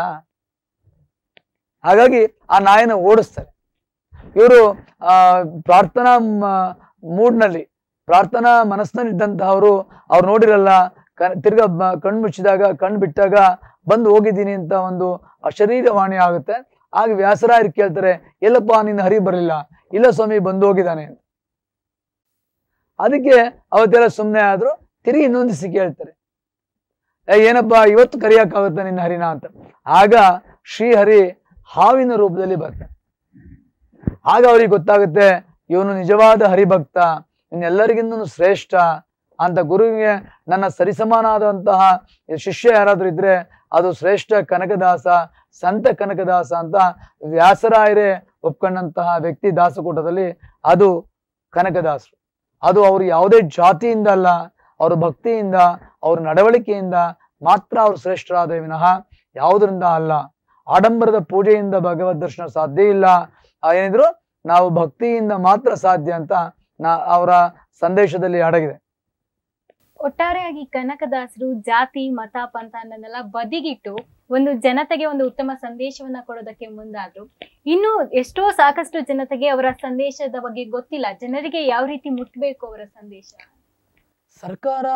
ಹಾಗಾಗಿ ಆ ನಾಯಿನ ಓಡಿಸ್ತಾರೆ ಇವರು ಆ ಪ್ರಾರ್ಥನಾ ಮೂಡ್ನಲ್ಲಿ ಪ್ರಾರ್ಥನಾ ಮನಸ್ಸಿನಲ್ಲಿ ಇದ್ದಂತಹವರು ಅವ್ರು ನೋಡಿರಲ್ಲ ಕ ತಿರ್ಗಾ ಬ- ಕಣ್ಣು ಮುಚ್ಚಿದಾಗ ಕಣ್ಣು ಬಿಟ್ಟಾಗ ಬಂದು ಹೋಗಿದ್ದೀನಿ ಅಂತ ಒಂದು ಅಶರೀರವಾಣಿ ಆಗುತ್ತೆ ಆಗ ವ್ಯಾಸರಾಯರು ಕೇಳ್ತಾರೆ ಎಲ್ಲಪ್ಪ ನಿನ್ನ ಹರಿ ಬರಲಿಲ್ಲ ಇಲ್ಲ ಸ್ವಾಮಿ ಬಂದು ಹೋಗಿದ್ದಾನೆ ಅಂತ ಅದಕ್ಕೆ ಅವತ್ತೆಲ್ಲ ಸುಮ್ಮನೆ ಆದ್ರು ತಿರುಗಿ ಇನ್ನೊಂದಿಸಿ ಕೇಳ್ತಾರೆ "ಏ, ಏನಪ್ಪ ಇವತ್ತು ಕರಿಯಕ್ಕಾಗುತ್ತೆ ನಿನ್ನ ಹರಿನ ಅಂತ ಆಗ ಶ್ರೀಹರಿ ಹಾವಿನ ರೂಪದಲ್ಲಿ ಬರ್ತಾನೆ ಆಗ ಅವ್ರಿಗೆ ಗೊತ್ತಾಗುತ್ತೆ ಇವನು ನಿಜವಾದ ಹರಿಭಕ್ತ ಇನ್ನೆಲ್ಲರಿಗಿಂತ ಶ್ರೇಷ್ಠ ಅಂತ ಗುರುವಿಗೆ ನನ್ನ ಸರಿಸಮಾನಾದಂತಹ ಶಿಷ್ಯ ಯಾರಾದ್ರೂ ಇದ್ರೆ ಅದು ಶ್ರೇಷ್ಠ ಕನಕದಾಸ ಸಂತ ಕನಕದಾಸ ಅಂತ ವ್ಯಾಸರಾಯರೇ ಒಪ್ಕೊಂಡಂತಹ ವ್ಯಕ್ತಿ ದಾಸಕೂಟದಲ್ಲಿ ಅದು ಕನಕದಾಸರು ಅದು ಅವರು ಯಾವುದೇ ಜಾತಿಯಿಂದ ಅಲ್ಲ ಅವ್ರ ಭಕ್ತಿಯಿಂದ ಅವ್ರ ನಡವಳಿಕೆಯಿಂದ ಮಾತ್ರ ಅವರು ಶ್ರೇಷ್ಠರಾದ ವಿನಃ ಯಾವುದರಿಂದ ಅಲ್ಲ ಆಡಂಬರದ ಪೂಜೆಯಿಂದ ಭಗವದ್ ದರ್ಶನ ಸಾಧ್ಯ ಇಲ್ಲ ಆ ಏನಿದ್ರು ನಾವು ಭಕ್ತಿಯಿಂದ ಮಾತ್ರ ಸಾಧ್ಯ ಅಂತ ನಾ ಅವರ ಸಂದೇಶದಲ್ಲಿ ಅಡಗಿದೆ ಒಟ್ಟಾರೆಯಾಗಿ ಕನಕದಾಸರು ಜಾತಿ ಮತ ಪಂಥ ಅನ್ನೋದನ್ನೆಲ್ಲ ಬದಿಗಿಟ್ಟು ಒಂದು ಜನತೆಗೆ ಒಂದು ಉತ್ತಮ ಸಂದೇಶವನ್ನ ಕೊಡೋದಕ್ಕೆ ಮುಂದಾದ್ರು ಇನ್ನು ಎಷ್ಟೋ ಸಾಕಷ್ಟು ಜನತೆಗೆ ಅವರ ಸಂದೇಶದ ಬಗ್ಗೆ ಗೊತ್ತಿಲ್ಲ ಜನರಿಗೆ ಯಾವ ರೀತಿ ಮುಟ್ಬೇಕು ಅವರ ಸಂದೇಶ ಸರ್ಕಾರ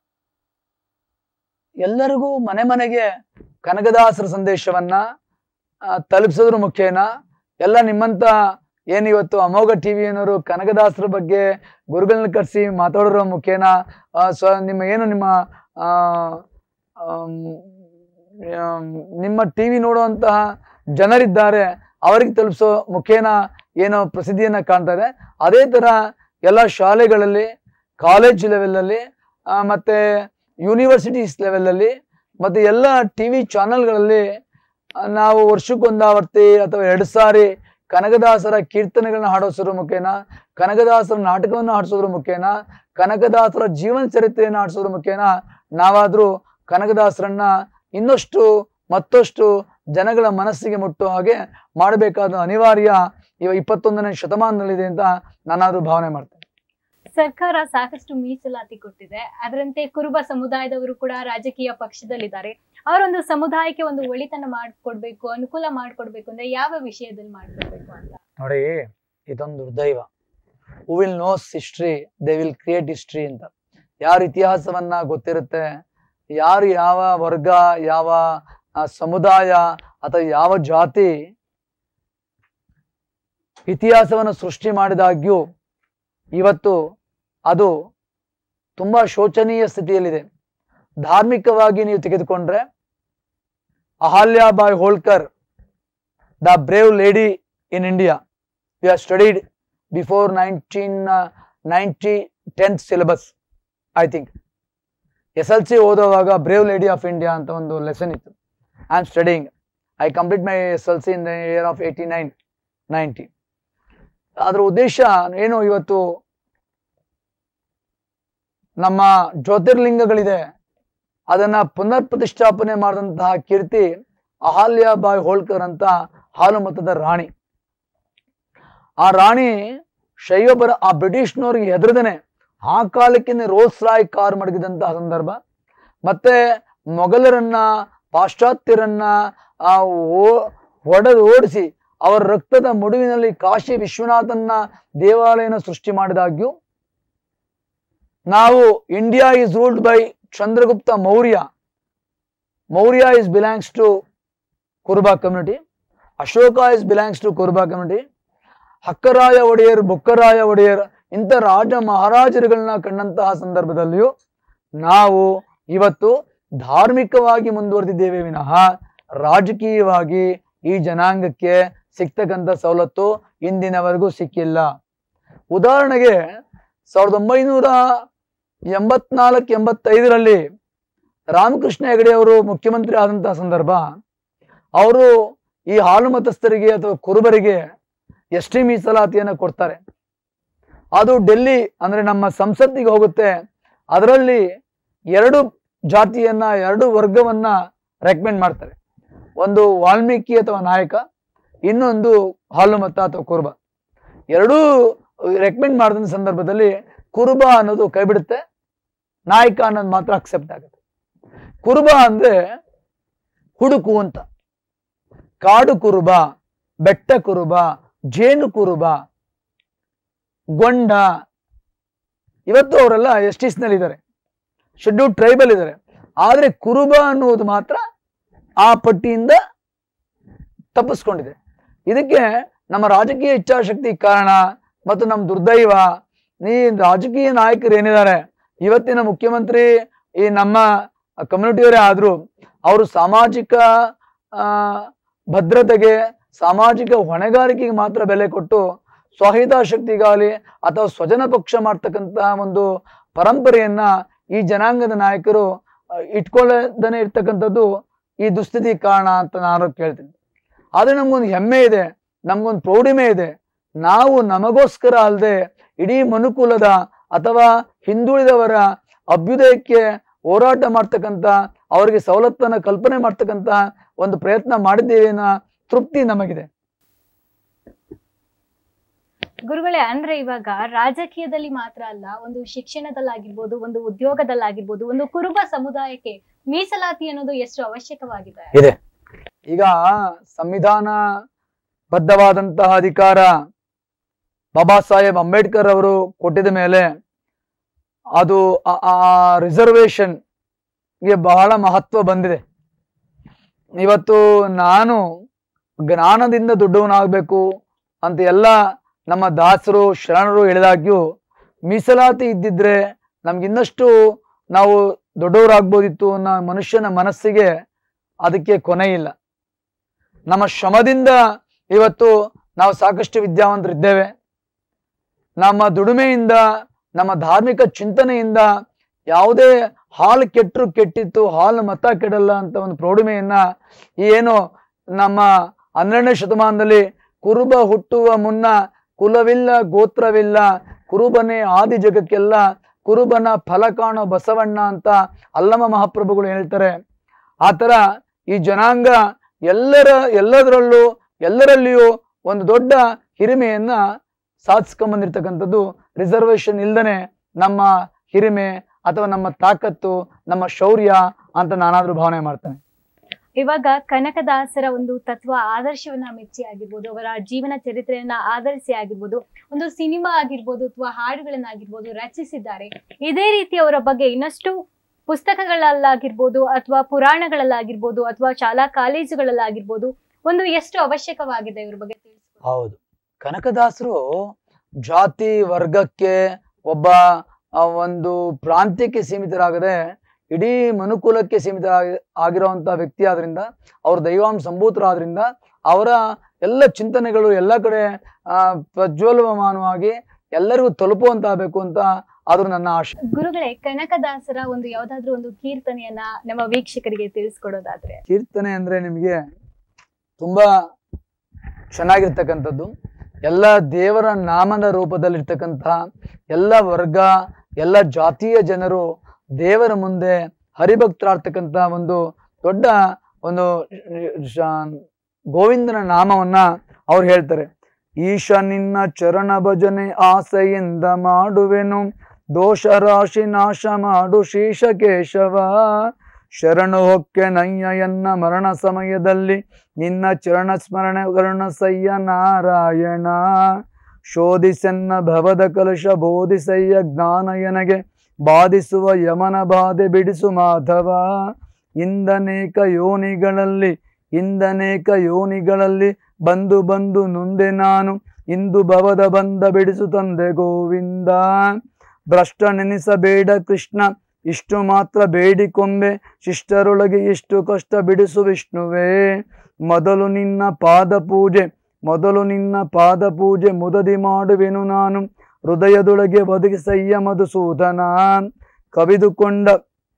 ಎಲ್ಲರಿಗೂ ಮನೆ ಮನೆಗೆ ಕನಕದಾಸರ ಸಂದೇಶವನ್ನ ಆ, ತಲುಪಿಸೋದ್ರ ಮುಖೇನ ಎಲ್ಲ ನಿಮ್ಮಂತ ಏನ್ ಇವತ್ತು ಅಮೋಘ ಟಿವಿ ಏನವರು ಕನಕದಾಸರ ಬಗ್ಗೆ ಗುರುಗಳನ್ನ ಕರೆಸಿ ಮಾತಾಡೋದ್ರ ಮುಖೇನ ಆ, ಸ್ವ ನಿಮ್ಮ ಏನು ನಿಮ್ಮ ಆ, ಆಮ್, ಆಮ್, ನಿಮ್ಮ ಟಿವಿ ನೋಡುವಂತಹ ಜನರಿದ್ದಾರೆ ಅವರಿಗೆ ತಲುಪಿಸೋ ಮುಖೇನ ಏನೋ ಪ್ರಸಿದ್ಧಿಯನ್ನ ಕಾಣ್ತಾರೆ ಅದೇ ತರ ಎಲ್ಲ ಶಾಲೆಗಳಲ್ಲಿ ಕಾಲೇಜ್ ಲೆವೆಲಲ್ಲಿ ಮತ್ತೆ ಯೂನಿವರ್ಸಿಟೀಸ್ ಲೆವೆಲಲ್ಲಿ ಮತ್ತೆ ಎಲ್ಲ ಟಿ ವಿ ಚಾನೆಲ್ಗಳಲ್ಲಿ ನಾವು ವರ್ಷಕ್ಕೊಂದಾವರ್ತಿ ಅಥವಾ ಎರಡು ಸಾರಿ ಕನಕದಾಸರ ಕೀರ್ತನೆಗಳನ್ನ ಹಾಡೋಸೋದ್ರ ಮುಖೇನ ಕನಕದಾಸರ ನಾಟಕವನ್ನು ಹಾಡಿಸೋದ್ರ ಮುಖೇನ ಕನಕದಾಸರ ಜೀವನ ಚರಿತ್ರೆಯನ್ನು ಹಾಡಿಸೋದ್ರ ಮುಖೇನ ನಾವಾದ್ರೂ ಕನಕದಾಸರನ್ನ ಇನ್ನಷ್ಟು ಮತ್ತಷ್ಟು ಜನಗಳ ಮನಸ್ಸಿಗೆ ಮುಟ್ಟುವ ಹಾಗೆ ಮಾಡಬೇಕಾದ ಅನಿವಾರ್ಯ ಇವ ಇಪ್ಪತ್ತೊಂದನೇ ಶತಮಾನದಲ್ಲಿದೆ ಅಂತ ನಾನಾದ್ರೂ ಭಾವನೆ ಮಾಡ್ತೇನೆ ಸರ್ಕಾರ ಸಾಕಷ್ಟು ಮೀಸಲಾತಿ ಕೊಟ್ಟಿದೆ ಅದರಂತೆ ಕುರುಬ ಸಮುದಾಯದವರು ಕೂಡ ರಾಜಕೀಯ ಪಕ್ಷದಲ್ಲಿದ್ದಾರೆ ಅವರೊಂದು ಸಮುದಾಯಕ್ಕೆ ಒಂದು ಒಳಿತನ ಮಾಡ್ಕೊಡ್ಬೇಕು ಅನುಕೂಲ ಮಾಡ್ಕೊಡ್ಬೇಕು ಅಂದ್ರೆ ಯಾವ ವಿಷಯದಲ್ಲಿ ಮಾಡ್ಕೊಡ್ಬೇಕು ಅಂತ ನೋಡಿ ಇದೊಂದು ದೈವ who will knows history they will create history ಅಂತ ಯಾರ ಇತಿಹಾಸವನ್ನ ಗೊತ್ತಿರುತ್ತೆ ಯಾರು ಯಾವ ವರ್ಗ ಯಾವ ಆ, ಸಮುದಾಯ ಅಥವಾ ಯಾವ ಜಾತಿ ಇತಿಹಾಸವನ್ನು ಸೃಷ್ಟಿ ಮಾಡಿದಾಗ್ಯೂ ಇವತ್ತು ಅದು ತುಂಬಾ ಶೋಚನೀಯ ಸ್ಥಿತಿಯಲ್ಲಿದೆ ಧಾರ್ಮಿಕವಾಗಿ ನೀವು ತೆಗೆದುಕೊಂಡ್ರೆ Ahilyabai Holkar the brave lady in India. We have studied before 1990 10th syllabus, I think. S L C ಓದುವಾಗ ಬ್ರೇವ್ ಲೇಡಿ ಆಫ್ ಇಂಡಿಯಾ ಅಂತ ಒಂದು ಲೆಸನ್ ಇತ್ತು I am studying I complete my S L C in the year of eighty nine ninety ಅದರ ಉದ್ದೇಶ ಏನು ಇವತ್ತು ನಮ್ಮ ಜ್ಯೋತಿರ್ಲಿಂಗಗಳಿದೆ ಅದನ್ನ ಪುನರ್ ಪ್ರತಿಷ್ಠಾಪನೆ ಮಾಡಿದಂತಹ ಕೀರ್ತಿ ಅಹಲ್ಯಾಬಾಯಿ ಹೋಳ್ಕರ್ ಅಂತ ಹಾಲು ಮತದ ರಾಣಿ ಆ ರಾಣಿ ಶೈವಪರ ಆ ಬ್ರಿಟಿಷ್ನವ್ರಿಗೆ ಹೆದರದೇನೆ ಆ ಕಾಲಕ್ಕೆ ರೋಲ್ಸ್ ರಾಯ್ ಕಾರ್ ಮಡಗಿದಂತಹ ಸಂದರ್ಭ ಮತ್ತೆ ಮೊಘಲರನ್ನ ಪಾಶ್ಚಾತ್ಯರನ್ನ ಆ ಒಡೆದು ಓಡಿಸಿ ಅವರ ರಕ್ತದ ಮುಡುವಿನಲ್ಲಿ ಕಾಶಿ ವಿಶ್ವನಾಥನ್ನ ದೇವಾಲಯನ ಸೃಷ್ಟಿ ಮಾಡಿದಾಗ್ಯೂ ನಾವು India is ruled by Chandragupta Maurya Maurya is belongs to Kuruba community Ashoka is belongs to Kuruba community Hakkaraya Odeyar Bukkaraya Odeyar ಇಂಥ ರಾಜ ಮಹಾರಾಜರುಗಳನ್ನ ಕಂಡಂತಹ ಸಂದರ್ಭದಲ್ಲಿಯೂ ನಾವು ಇವತ್ತು ಧಾರ್ಮಿಕವಾಗಿ ಮುಂದುವರೆದಿದ್ದೇವೆ ವಿನಃ ರಾಜಕೀಯವಾಗಿ ಈ ಜನಾಂಗಕ್ಕೆ ಸಿಗ್ತಕ್ಕಂಥ ಸವಲತ್ತು ಇಂದಿನವರೆಗೂ ಸಿಕ್ಕಿಲ್ಲ ಉದಾಹರಣೆಗೆ ಸಾವಿರದ ಒಂಬೈನೂರ ಎಂಬತ್ನಾಲ್ಕು ಎಂಬತ್ತೈದರಲ್ಲಿ ರಾಮಕೃಷ್ಣ ಹೆಗಡೆ ಅವರು ಮುಖ್ಯಮಂತ್ರಿ ಆದಂತಹ ಸಂದರ್ಭ ಅವರು ಈ ಹಾಲು ಮತಸ್ಥರಿಗೆ ಅಥವಾ ಕುರುಬರಿಗೆ ಎಸ್ ಟಿ ಮೀಸಲಾತಿಯನ್ನು ಕೊಡ್ತಾರೆ ಅದು ಡೆಲ್ಲಿ ಅಂದ್ರೆ ನಮ್ಮ ಸಂಸತ್ತಿಗೆ ಹೋಗುತ್ತೆ ಅದರಲ್ಲಿ ಎರಡು ಜಾತಿಯನ್ನ ಎರಡು ವರ್ಗವನ್ನ ರೆಕಮೆಂಡ್ ಮಾಡ್ತಾರೆ ಒಂದು ವಾಲ್ಮೀಕಿ ಅಥವಾ ನಾಯಕ ಇನ್ನೊಂದು ಹಾಲು ಮತ ಅಥವಾ ಕುರುಬ ಎರಡೂ ರೆಕಮೆಂಡ್ ಮಾಡಿದ ಸಂದರ್ಭದಲ್ಲಿ ಕುರುಬ ಅನ್ನೋದು ಕೈ ಬಿಡುತ್ತೆ ನಾಯಕ ಅನ್ನೋದು ಮಾತ್ರ ಅಕ್ಸೆಪ್ಟ್ ಆಗುತ್ತೆ ಕುರುಬ ಅಂದ್ರೆ ಹುಡುಕು ಅಂತ ಕಾಡು ಕುರುಬ ಬೆಟ್ಟ ಕುರುಬ ಜೇನು ಕುರುಬ ಗೊಂಡ ಇವತ್ತು ಅವರೆಲ್ಲ ಎಸ್ ನಲ್ಲಿ ಇದ್ದಾರೆ ಶೆಡ್ಯೂಲ್ ಟ್ರೈಬಲ್ ಇದ್ದಾರೆ ಆದ್ರೆ ಕುರುಬ ಅನ್ನುವುದು ಮಾತ್ರ ಆ ಪಟ್ಟಿಯಿಂದ ತಪ್ಪಿಸ್ಕೊಂಡಿದೆ ಇದಕ್ಕೆ ನಮ್ಮ ರಾಜಕೀಯ ಇಚ್ಛಾಶಕ್ತಿ ಕಾರಣ ಮತ್ತು ನಮ್ಮ ದುರ್ದೈವ ಈ ರಾಜಕೀಯ ನಾಯಕರು ಏನಿದ್ದಾರೆ ಇವತ್ತಿನ ಮುಖ್ಯಮಂತ್ರಿ ಈ ನಮ್ಮ ಕಮ್ಯುನಿಟಿಯವರೇ ಆದ್ರು ಅವರು ಸಾಮಾಜಿಕ ಆ, ಭದ್ರತೆಗೆ ಸಾಮಾಜಿಕ ಹೊಣೆಗಾರಿಕೆಗೆ ಮಾತ್ರ ಬೆಲೆ ಕೊಟ್ಟು ಸ್ವಹಿತಾಸಕ್ತಿಗಾಗಲಿ ಅಥವಾ ಸ್ವಜನ ಪಕ್ಷ ಮಾಡ್ತಕ್ಕಂತಹ ಒಂದು ಪರಂಪರೆಯನ್ನ ಈ ಜನಾಂಗದ ನಾಯಕರು ಆ, ಇಟ್ಕೊಳ್ಳದನೆ ಇರ್ತಕ್ಕಂಥದ್ದು ಈ ದುಸ್ಥಿತಿ ಕಾರಣ ಅಂತ ನಾನು ಕೇಳ್ತೀನಿ ಆದ್ರೆ ನಮ್ಗೊಂದು ಹೆಮ್ಮೆ ಇದೆ ನಮ್ಗೊಂದು ಪ್ರೌಢಿಮೆ ಇದೆ ನಾವು ನಮಗೋಸ್ಕರ ಅಲ್ಲದೆ ಇಡೀ ಮನುಕುಲದ ಅಥವಾ ಹಿಂದುಳಿದವರ ಅಭ್ಯುದಯಕ್ಕೆ ಹೋರಾಟ ಮಾಡ್ತಕ್ಕಂಥ ಅವರಿಗೆ ಸವಲತ್ತನ್ನ ಕಲ್ಪನೆ ಮಾಡ್ತಕ್ಕಂಥ ಒಂದು ಪ್ರಯತ್ನ ಮಾಡಿದ್ದೇವೆ ಅನ್ನೋ ತೃಪ್ತಿ ನಮಗಿದೆ ಗುರುಗಳೇ ಅಂದ್ರೆ ಇವಾಗ ರಾಜಕೀಯದಲ್ಲಿ ಮಾತ್ರ ಅಲ್ಲ ಒಂದು ಶಿಕ್ಷಣದಲ್ಲಾಗಿರ್ಬೋದು ಒಂದು ಉದ್ಯೋಗದಲ್ಲಾಗಿರ್ಬೋದು ಒಂದು ಕುರುಬ ಸಮುದಾಯಕ್ಕೆ ಮೀಸಲಾತಿ ಅನ್ನೋದು ಎಷ್ಟು ಅವಶ್ಯಕವಾಗಿದೆ ಇದೆ ಈಗ ಸಂವಿಧಾನ ಬದ್ಧವಾದಂತಹ ಅಧಿಕಾರ ಬಾಬಾ ಸಾಹೇಬ್ ಅಂಬೇಡ್ಕರ್ ಅವರು ಕೊಟ್ಟಿದ ಮೇಲೆ ಅದು ಆ- ಆ ರಿಸರ್ವೇಶನ್ ಗೆ ಬಹಳ ಮಹತ್ವ ಬಂದಿದೆ ಇವತ್ತು ನಾನು ಜ್ಞಾನದಿಂದ ದೊಡ್ಡವನಾಗಬೇಕು ಅಂತ ಎಲ್ಲ ನಮ್ಮ ದಾಸರು ಶರಣರು ಹೇಳಿದಾಗ್ಯೂ ಮೀಸಲಾತಿ ಇದ್ದಿದ್ರೆ ನಮ್ಗೆ ಇನ್ನಷ್ಟು ನಾವು ದೊಡ್ಡವರಾಗ್ಬೋದಿತ್ತು ಅನ್ನೋ ಮನುಷ್ಯನ ಮನಸ್ಸಿಗೆ ಅದಕ್ಕೆ ಕೊನೆ ಇಲ್ಲ ನಮ್ಮ ಶ್ರಮದಿಂದ ಇವತ್ತು ನಾವು ಸಾಕಷ್ಟು ವಿದ್ಯಾವಂತರಿದ್ದೇವೆ ನಮ್ಮ ದುಡಿಮೆಯಿಂದ ನಮ್ಮ ಧಾರ್ಮಿಕ ಚಿಂತನೆಯಿಂದ ಯಾವುದೇ ಹಾಲು ಕೆಟ್ಟರು ಕೆಟ್ಟಿತ್ತು ಹಾಲು ಮತ ಕೆಡಲ್ಲ ಅಂತ ಒಂದು ಪ್ರೌಢಿಮೆಯನ್ನ ಈ ಏನು ನಮ್ಮ ಹನ್ನೆರಡನೇ ಶತಮಾನದಲ್ಲಿ ಕುರುಬ ಹುಟ್ಟುವ ಮುನ್ನ ಕುಲವಿಲ್ಲ ಗೋತ್ರವಿಲ್ಲ ಕುರುಬನೇ ಆದಿ ಜಗಕ್ಕೆಲ್ಲ ಕುರುಬನ ಫಲ ಕಾಣೋ ಬಸವಣ್ಣ ಅಂತ ಅಲ್ಲಮ ಮಹಾಪ್ರಭುಗಳು ಹೇಳ್ತಾರೆ ಆ ಥರ ಈ ಜನಾಂಗ ಎಲ್ಲರ ಎಲ್ಲದರಲ್ಲೂ ಎಲ್ಲರಲ್ಲಿಯೂ ಒಂದು ದೊಡ್ಡ ಹಿರಿಮೆಯನ್ನ ಸಾಧಿಸ್ಕೊಂಬಂದಿರ್ತಕ್ಕಂಥದ್ದು ರಿಸರ್ವೇಶನ್ ಇಲ್ದನೆ ನಮ್ಮ ಹಿರಿಮೆ ಅಥವಾ ನಮ್ಮ ತಾಕತ್ತು ನಮ್ಮ ಶೌರ್ಯ ಅಂತ ನಾನಾದ್ರೂ ಭಾವನೆ ಮಾಡ್ತೇನೆ ಇವಾಗ ಕನಕದಾಸರ ಒಂದು ತತ್ವ ಆದರ್ಶವನ್ನ ಮೆಚ್ಚಿ ಆಗಿರ್ಬೋದು ಅವರ ಜೀವನ ಚರಿತ್ರೆಯನ್ನ ಆಧರಿಸಿ ಆಗಿರ್ಬೋದು ಒಂದು ಸಿನಿಮಾ ಆಗಿರ್ಬೋದು ಅಥವಾ ಹಾಡುಗಳನ್ನಾಗಿರ್ಬೋದು ರಚಿಸಿದ್ದಾರೆ ಇದೇ ರೀತಿ ಅವರ ಬಗ್ಗೆ ಇನ್ನಷ್ಟು ಪುಸ್ತಕಗಳಲ್ಲಾಗಿರ್ಬೋದು ಅಥವಾ ಪುರಾಣಗಳಲ್ಲಾಗಿರ್ಬೋದು ಅಥವಾ ಶಾಲಾ ಕಾಲೇಜುಗಳಲ್ಲಾಗಿರ್ಬೋದು ಒಂದು ಎಷ್ಟು ಅವಶ್ಯಕವಾಗಿದೆ ಇವ್ರ ಬಗ್ಗೆ ತಿಳಿಸ್ಕೊಡಿ ಹೌದು ಕನಕದಾಸರು ಜಾತಿ ವರ್ಗಕ್ಕೆ ಒಬ್ಬ ಆ, ಒಂದು ಪ್ರಾಂತ್ಯಕ್ಕೆ ಸೀಮಿತರಾಗದೆ ಇಡೀ ಮನುಕುಲಕ್ಕೆ ಸೀಮಿತ ಆಗಿರುವಂತಹ ವ್ಯಕ್ತಿ ಆದ್ರಿಂದ ಅವ್ರ ದೈವಾಂಶ ಸಂಭೂತರಾದ್ರಿಂದ ಅವರ ಎಲ್ಲ ಚಿಂತನೆಗಳು ಎಲ್ಲ ಕಡೆ ಆ ಪ್ರಜ್ವಲಮಾನವಾಗಿ ಎಲ್ಲರಿಗೂ ತಲುಪುವಂತಾಗಬೇಕು ಅಂತ ಆದ್ರೂ ನನ್ನ ಆಶೆ ಗುರುಗಳೇ ಕನಕದಾಸರ ಒಂದು ಯಾವ್ದಾದ್ರು ಒಂದು ಕೀರ್ತನೆಯನ್ನ ನಮ್ಮ ವೀಕ್ಷಕರಿಗೆ ತಿಳಿಸ್ಕೊಡೋದಾದ್ರೆ ಕೀರ್ತನೆ ಅಂದ್ರೆ ನಿಮಗೆ ತುಂಬಾ ಚೆನ್ನಾಗಿರ್ತಕ್ಕಂಥದ್ದು ಎಲ್ಲ ದೇವರ ನಾಮದ ರೂಪದಲ್ಲಿರ್ತಕ್ಕಂತಹ ಎಲ್ಲ ವರ್ಗ ಎಲ್ಲ ಜಾತಿಯ ಜನರು ದೇವರ ಮುಂದೆ ಹರಿಭಕ್ತರಾಗ್ತಕ್ಕಂತಹ ಒಂದು ದೊಡ್ಡ ಒಂದು ಶ- ಗೋವಿಂದನ ನಾಮವನ್ನ ಅವ್ರು ಹೇಳ್ತಾರೆ ಈಶ ನಿನ್ನ ಚರಣ ಭಜನೆ ಆಸೆಯಿಂದ ಮಾಡುವೆನು ದೋಷ ರಾಶಿ ನಾಶ ಮಾಡು ಶೀಶ ಕೇಶವ ಶರಣು ಹೊಕ್ಕೆ ನಯ್ಯ ಎನ್ನ ಮರಣ ಸಮಯದಲ್ಲಿ ನಿನ್ನ ಚರಣ ಸ್ಮರಣೆ ಕರುಣಸಯ್ಯ ನಾರಾಯಣ ಶೋಧಿಸೆನ್ನ ಭವದ ಕಲಶ ಬೋಧಿಸಯ್ಯ ಜ್ಞಾನ ಎನಗೆ ಬಾಧಿಸುವ ಯಮನ ಬಾಧೆ ಬಿಡಿಸು ಮಾಧವ ಇಂದನೇಕ ಯೋನಿಗಳಲ್ಲಿ ಇಂದನೇಕ ಯೋನಿಗಳಲ್ಲಿ ಬಂದು ಬಂದು ನೊಂದೆ ನಾನು ಇಂದು ಭವದ ಬಂದ ಬಿಡಿಸು ತಂದೆ ಗೋವಿಂದ ಭ್ರಷ್ಟ ನೆನೆಸಬೇಡ ಕೃಷ್ಣ ಇಷ್ಟು ಮಾತ್ರ ಬೇಡಿಕೊಂಬೆ ಶಿಷ್ಟರೊಳಗೆ ಇಷ್ಟು ಕಷ್ಟ ಬಿಡಿಸು ವಿಷ್ಣುವೇ ಮೊದಲು ನಿನ್ನ ಪಾದ ಪೂಜೆ ಮೊದಲು ನಿನ್ನ ಪಾದ ಪೂಜೆ ಮುದದಿ ಮಾಡುವೆನು ನಾನು ಹೃದಯದೊಳಗೆ ಒದಗಿಸಯ್ಯ ಮಧುಸೂದನ ಕವಿದುಕೊಂಡ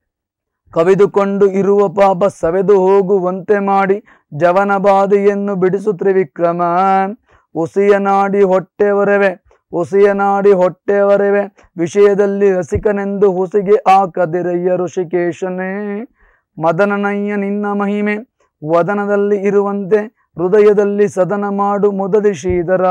ಕವಿದುಕೊಂಡು ಇರುವ ಪಾಪ ಸವೆದು ಹೋಗುವಂತೆ ಮಾಡಿ ಜವನ ಬಾಧೆಯನ್ನು ಬಿಡಿಸು ತ್ರಿವಿಕ್ರಮ ಉಸಿಯ ನಾಡಿ ಹೊಟ್ಟೆವರವೆ ಉಸಿಯ ನಾಡಿ ಹೊಟ್ಟೆವರವೆ ವಿಷಯದಲ್ಲಿ ರಸಿಕನೆಂದು ಹುಸಿಗೆ ಹಾಕದಿರಯ್ಯ ಋಷಿಕೇಶನೇ ಮದನನಯ್ಯ ನಿನ್ನ ಮಹಿಮೆ ವದನದಲ್ಲಿ ಇರುವಂತೆ ಹೃದಯದಲ್ಲಿ ಸದನ ಮಾಡು ಮುದದಿ ಶ್ರೀಧರ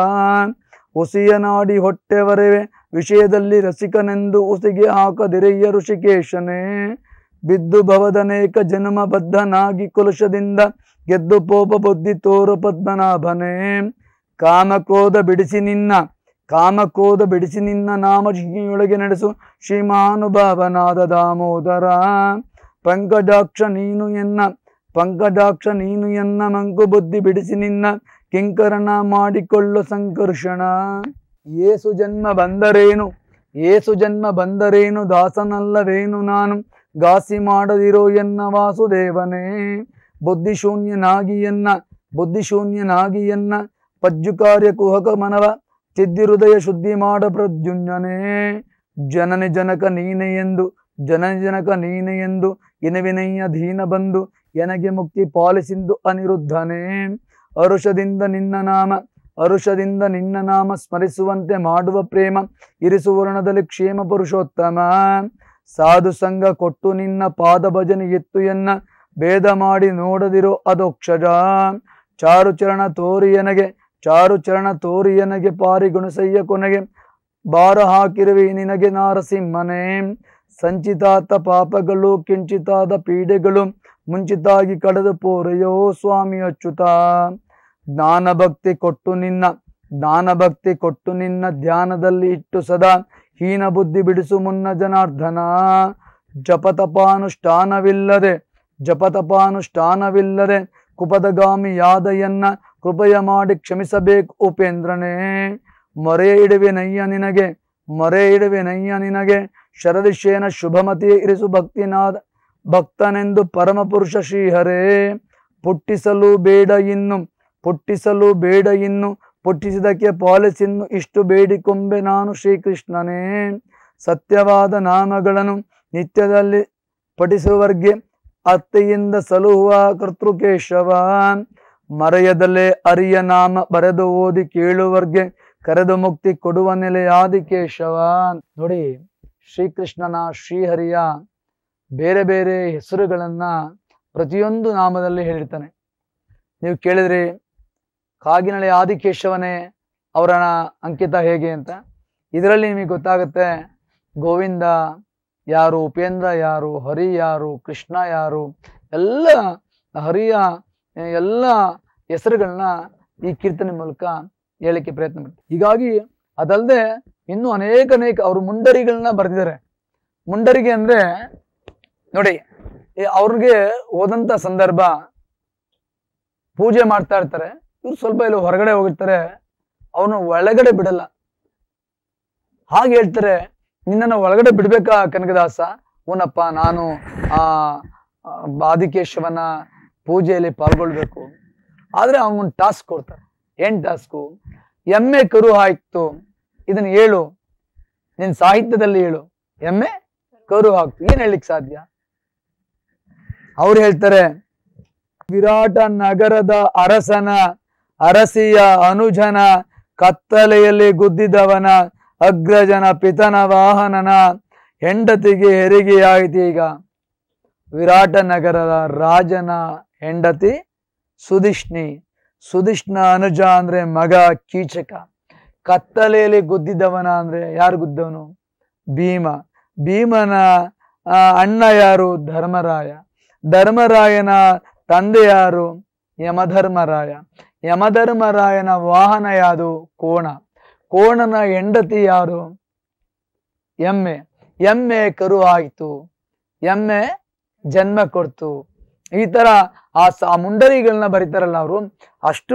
ಉಸಿಯ ನಾಡಿ ಹೊಟ್ಟೆವರವೆ ವಿಷಯದಲ್ಲಿ ರಸಿಕನೆಂದು ಉಸಿಗೆ ಹಾಕದಿರಯ್ಯ ಋಷಿಕೇಶನೇ ಬಿದ್ದು ಭವದನೇಕ ಜನ್ಮ ಬದ್ಧನಾಗಿ ಕುಲುಷದಿಂದ ಗೆದ್ದು ಪೋಪ ಬುದ್ಧಿ ತೋರು ಪದ್ಮನಾಭನೇ ಕಾಮಕ್ರೋಧ ಬಿಡಿಸಿ ನಿನ್ನ ಕಾಮಕ್ರೋಧ ಬಿಡಿಸಿ ನಿನ್ನ ನಾಮ ಜಿಗಿಯೊಳಗೆ ನಡೆಸು ಶ್ರೀಮಾನುಭಾವನಾದ ದಾಮೋದರ ಪಂಕಜಾಕ್ಷ ನೀನು ಎನ್ನ ಪಂಕಜಾಕ್ಷ ನೀನು ಎನ್ನ ಮಂಕು ಬುದ್ಧಿ ಬಿಡಿಸಿ ನಿನ್ನ ಕಿಂಕರನ ಮಾಡಿಕೊಳ್ಳು ಸಂಕರ್ಷಣ ಏಸು ಜನ್ಮ ಬಂದರೇನು ಏಸು ಜನ್ಮ ಬಂದರೇನು ದಾಸನಲ್ಲವೇನು ನಾನು ಗಾಸಿ ಮಾಡದಿರೋ ಎನ್ನ ವಾಸುದೇವನೇ ಬುದ್ಧಿಶೂನ್ಯನಾಗಿ ಎನ್ನ ಬುದ್ಧಿಶೂನ್ಯನಾಗಿ ಎನ್ನ ಪಜ್ಜು ಕಾರ್ಯ ಕುಹಕ ಮನವ ಚಿದ್ದಿ ಹೃದಯ ಶುದ್ಧಿ ಮಾಡ ಪ್ರದ್ಯುಮ್ನನೇ ಜನನಿ ಜನಕ ನೀನೆ ಎಂದು ಜನನಿ ಜನಕ ನೀನೆ ಎಂದು ಇನವಿನಯ್ಯ ಧೀನ ಬಂದು ಎನಗೆ ಮುಕ್ತಿ ಪಾಲಿಸಿಂದು ಅನಿರುದ್ಧನೇ ಅರುಷದಿಂದ ನಿನ್ನ ನಾಮ ಅರುಷದಿಂದ ನಿನ್ನ ನಾಮ ಸ್ಮರಿಸುವಂತೆ ಮಾಡುವ ಪ್ರೇಮ ಇರಿಸುವರ್ಣದಲ್ಲಿ ಕ್ಷೇಮ ಪುರುಷೋತ್ತಮ ಸಾಧು ಸಂಘ ಕೊಟ್ಟು ನಿನ್ನ ಪಾದ ಭಜನೆ ಎತ್ತು ಎನ್ನ ಭೇದ ಮಾಡಿ ನೋಡದಿರೋ ಅದೋಕ್ಷಜ ಚಾರು ಚರಣ ತೋರಿ ಎನಗೆ ಚಾರು ಚರಣ ತೋರಿ ಎನಗೆ ಪಾರಿ ಗುಣಸಯ್ಯ ಕೊನೆಗೆ ಭಾರ ಹಾಕಿರುವೆ ನಿನಗೆ ನಾರಸಿಂಹನೇ ಸಂಚಿತಾತ ಪಾಪಗಳು ಕಿಂಚಿತಾದ ಪೀಡೆಗಳು ಮುಂಚಿತಾಗಿ ಕಳೆದು ಪೋರೆಯೋ ಸ್ವಾಮಿ ಅಚ್ಯುತ ಜ್ಞಾನ ಭಕ್ತಿ ಕೊಟ್ಟು ನಿನ್ನ ಜ್ಞಾನ ಭಕ್ತಿ ಕೊಟ್ಟು ನಿನ್ನ ಧ್ಯಾನದಲ್ಲಿ ಇಟ್ಟು ಸದಾ ಹೀನ ಬುದ್ಧಿ ಬಿಡಿಸು ಮುನ್ನ ಜನಾರ್ದನ ಜಪತಪಾನುಷ್ಠಾನವಿಲ್ಲದೆ ಜಪತಪಾನುಷ್ಠಾನವಿಲ್ಲದೆ ಕುಪದಗಾಮಿಯಾದ ಎನ್ನ ಕೃಪಯ ಮಾಡಿ ಕ್ಷಮಿಸಬೇಕು ಉಪೇಂದ್ರನೇ ಮೊರೆ ಇಡುವೆ ನಯ್ಯ ನಿನಗೆ ಮೊರೆ ಇಡುವೆ ನಯ್ಯ ನಿನಗೆ ಶರದಿಶೇನ ಶುಭಮತಿಯೇ ಇರಿಸು ಭಕ್ತಿನಾದ ಭಕ್ತನೆಂದು ಪರಮಪುರುಷ ಶ್ರೀಹರೇ ಪುಟ್ಟಿಸಲು ಬೇಡ ಇನ್ನು ಪುಟ್ಟಿಸಲು ಬೇಡ ಇನ್ನು ಪುಟ್ಟಿಸಿದಕ್ಕೆ ಪಾಲಿಸಿನ್ನು ಇಷ್ಟು ಬೇಡಿಕೊಂಬೆ ನಾನು ಶ್ರೀಕೃಷ್ಣನೇ ಸತ್ಯವಾದ ನಾಮಗಳನ್ನು ನಿತ್ಯದಲ್ಲಿ ಪಠಿಸುವರ್ಗೆ ಅತ್ತೆಯಿಂದ ಸಲುಹುವ ಕರ್ತೃಕೇಶವ ಮರೆಯದಲ್ಲೇ ಅರಿಯ ನಾಮ ಬರೆದು ಓದಿ ಕೇಳುವರ್ಗೆ ಕರೆದು ಮುಕ್ತಿ ಕೊಡುವ ನೆಲೆಯಾದಿ ಕೇಶವ ನೋಡಿ ಶ್ರೀಕೃಷ್ಣನ ಶ್ರೀಹರಿಯ ಬೇರೆ ಬೇರೆ ಹೆಸರುಗಳನ್ನ ಪ್ರತಿಯೊಂದು ನಾಮದಲ್ಲಿ ಹೇಳಿರ್ತಾನೆ ನೀವು ಕೇಳಿದ್ರಿ ಕಾಗಿನಳೆ ಆದಿಕೇಶವನೇ ಅವರ ಅಂಕಿತ ಹೇಗೆ ಅಂತ ಇದರಲ್ಲಿ ನಿಮಗೆ ಗೊತ್ತಾಗುತ್ತೆ ಗೋವಿಂದ ಯಾರು ಉಪೇಂದ್ರ ಯಾರು ಹರಿ ಯಾರು ಕೃಷ್ಣ ಯಾರು ಎಲ್ಲ ಹರಿಯ ಎಲ್ಲ ಹೆಸರುಗಳನ್ನ ಈ ಕೀರ್ತನೆ ಮೂಲಕ ಹೇಳಲಿಕ್ಕೆ ಪ್ರಯತ್ನ ಮಾಡ್ತಾರೆ ಹೀಗಾಗಿ ಅದಲ್ಲದೆ ಇನ್ನೂ ಅನೇಕ ಅನೇಕ ಅವರು ಮುಂಡರಿಗಳನ್ನ ಬರೆದಿದ್ದಾರೆ ಮುಂಡರಿಗೆ ಅಂದ್ರೆ ನೋಡಿ ಈ ಅವ್ರಿಗೆ ಹೋದಂತ ಸಂದರ್ಭ ಪೂಜೆ ಮಾಡ್ತಾ ಇರ್ತಾರೆ ಇವ್ರು ಸ್ವಲ್ಪ ಇಲ್ಲಿ ಹೊರಗಡೆ ಹೋಗಿರ್ತಾರೆ ಅವ್ರನ್ನ ಒಳಗಡೆ ಬಿಡಲ್ಲ ಹಾಗೆ ಹೇಳ್ತಾರೆ ನಿನ್ನನ್ನು ಒಳಗಡೆ ಬಿಡ್ಬೇಕಾ ಕನಕದಾಸ ಊನಪ್ಪ ನಾನು ಆ ಆ, ಆದಿಕೇಶವನ ಪೂಜೆಯಲ್ಲಿ ಪಾಲ್ಗೊಳ್ಬೇಕು ಆದ್ರೆ ಅವನೊಂದು ಟಾಸ್ಕ್ ಕೊಡ್ತಾರೆ ಏನ್ ಟಾಸ್ಕು ಎಮ್ಮೆ ಕರು ಹಾಕ್ತು ಇದನ್ನ ಹೇಳು ನಿನ್ ಸಾಹಿತ್ಯದಲ್ಲಿ ಹೇಳು ಎಮ್ಮೆ ಕರು ಹಾಕ್ತು ಏನ್ ಹೇಳಲಿಕ್ಕೆ ಸಾಧ್ಯ ಅವ್ರು ಹೇಳ್ತಾರೆ ವಿರಾಟ ನಗರದ ಅರಸನ ಅರಸಿಯ ಅನುಜನ ಕತ್ತಲೆಯಲ್ಲಿ ಗುದ್ದಿದವನ ಅಗ್ರಜನ ಪಿತನ ವಾಹನನ ಹೆಂಡತಿಗೆ ಹೆರಿಗೆಯಾಯಿತು ಈಗ ವಿರಾಟ ನಗರದ ರಾಜನ ಹೆಂಡತಿ ಸುಧಿಷ್ಣಿ ಸುಧಿಷ್ಣ ಅನುಜ ಅಂದ್ರೆ ಮಗ ಕೀಚಕ ಕತ್ತಲೆಯಲ್ಲಿ ಗುದ್ದಿದವನ ಅಂದ್ರೆ ಯಾರು ಗುದ್ದವನು ಭೀಮ ಭೀಮನ ಆ, ಅಣ್ಣ ಯಾರು ಧರ್ಮರಾಯ ಧರ್ಮರಾಯನ ತಂದೆ ಯಾರು ಯಮಧರ್ಮರಾಯ ಯಮಧರ್ಮರಾಯನ ವಾಹನ ಯಾವುದು ಕೋಣ ಕೋಣನ ಹೆಂಡತಿ ಯಾರು ಎಮ್ಮೆ ಎಮ್ಮೆ ಕರು ಆಯಿತು ಎಮ್ಮೆ ಜನ್ಮ ಕೊಡ್ತು ಈ ತರ ಆ ಸ- ಆ ಮುಂಡರಿಗಳನ್ನ ಬರೀತಾರಲ್ಲ ಅವರು ಅಷ್ಟು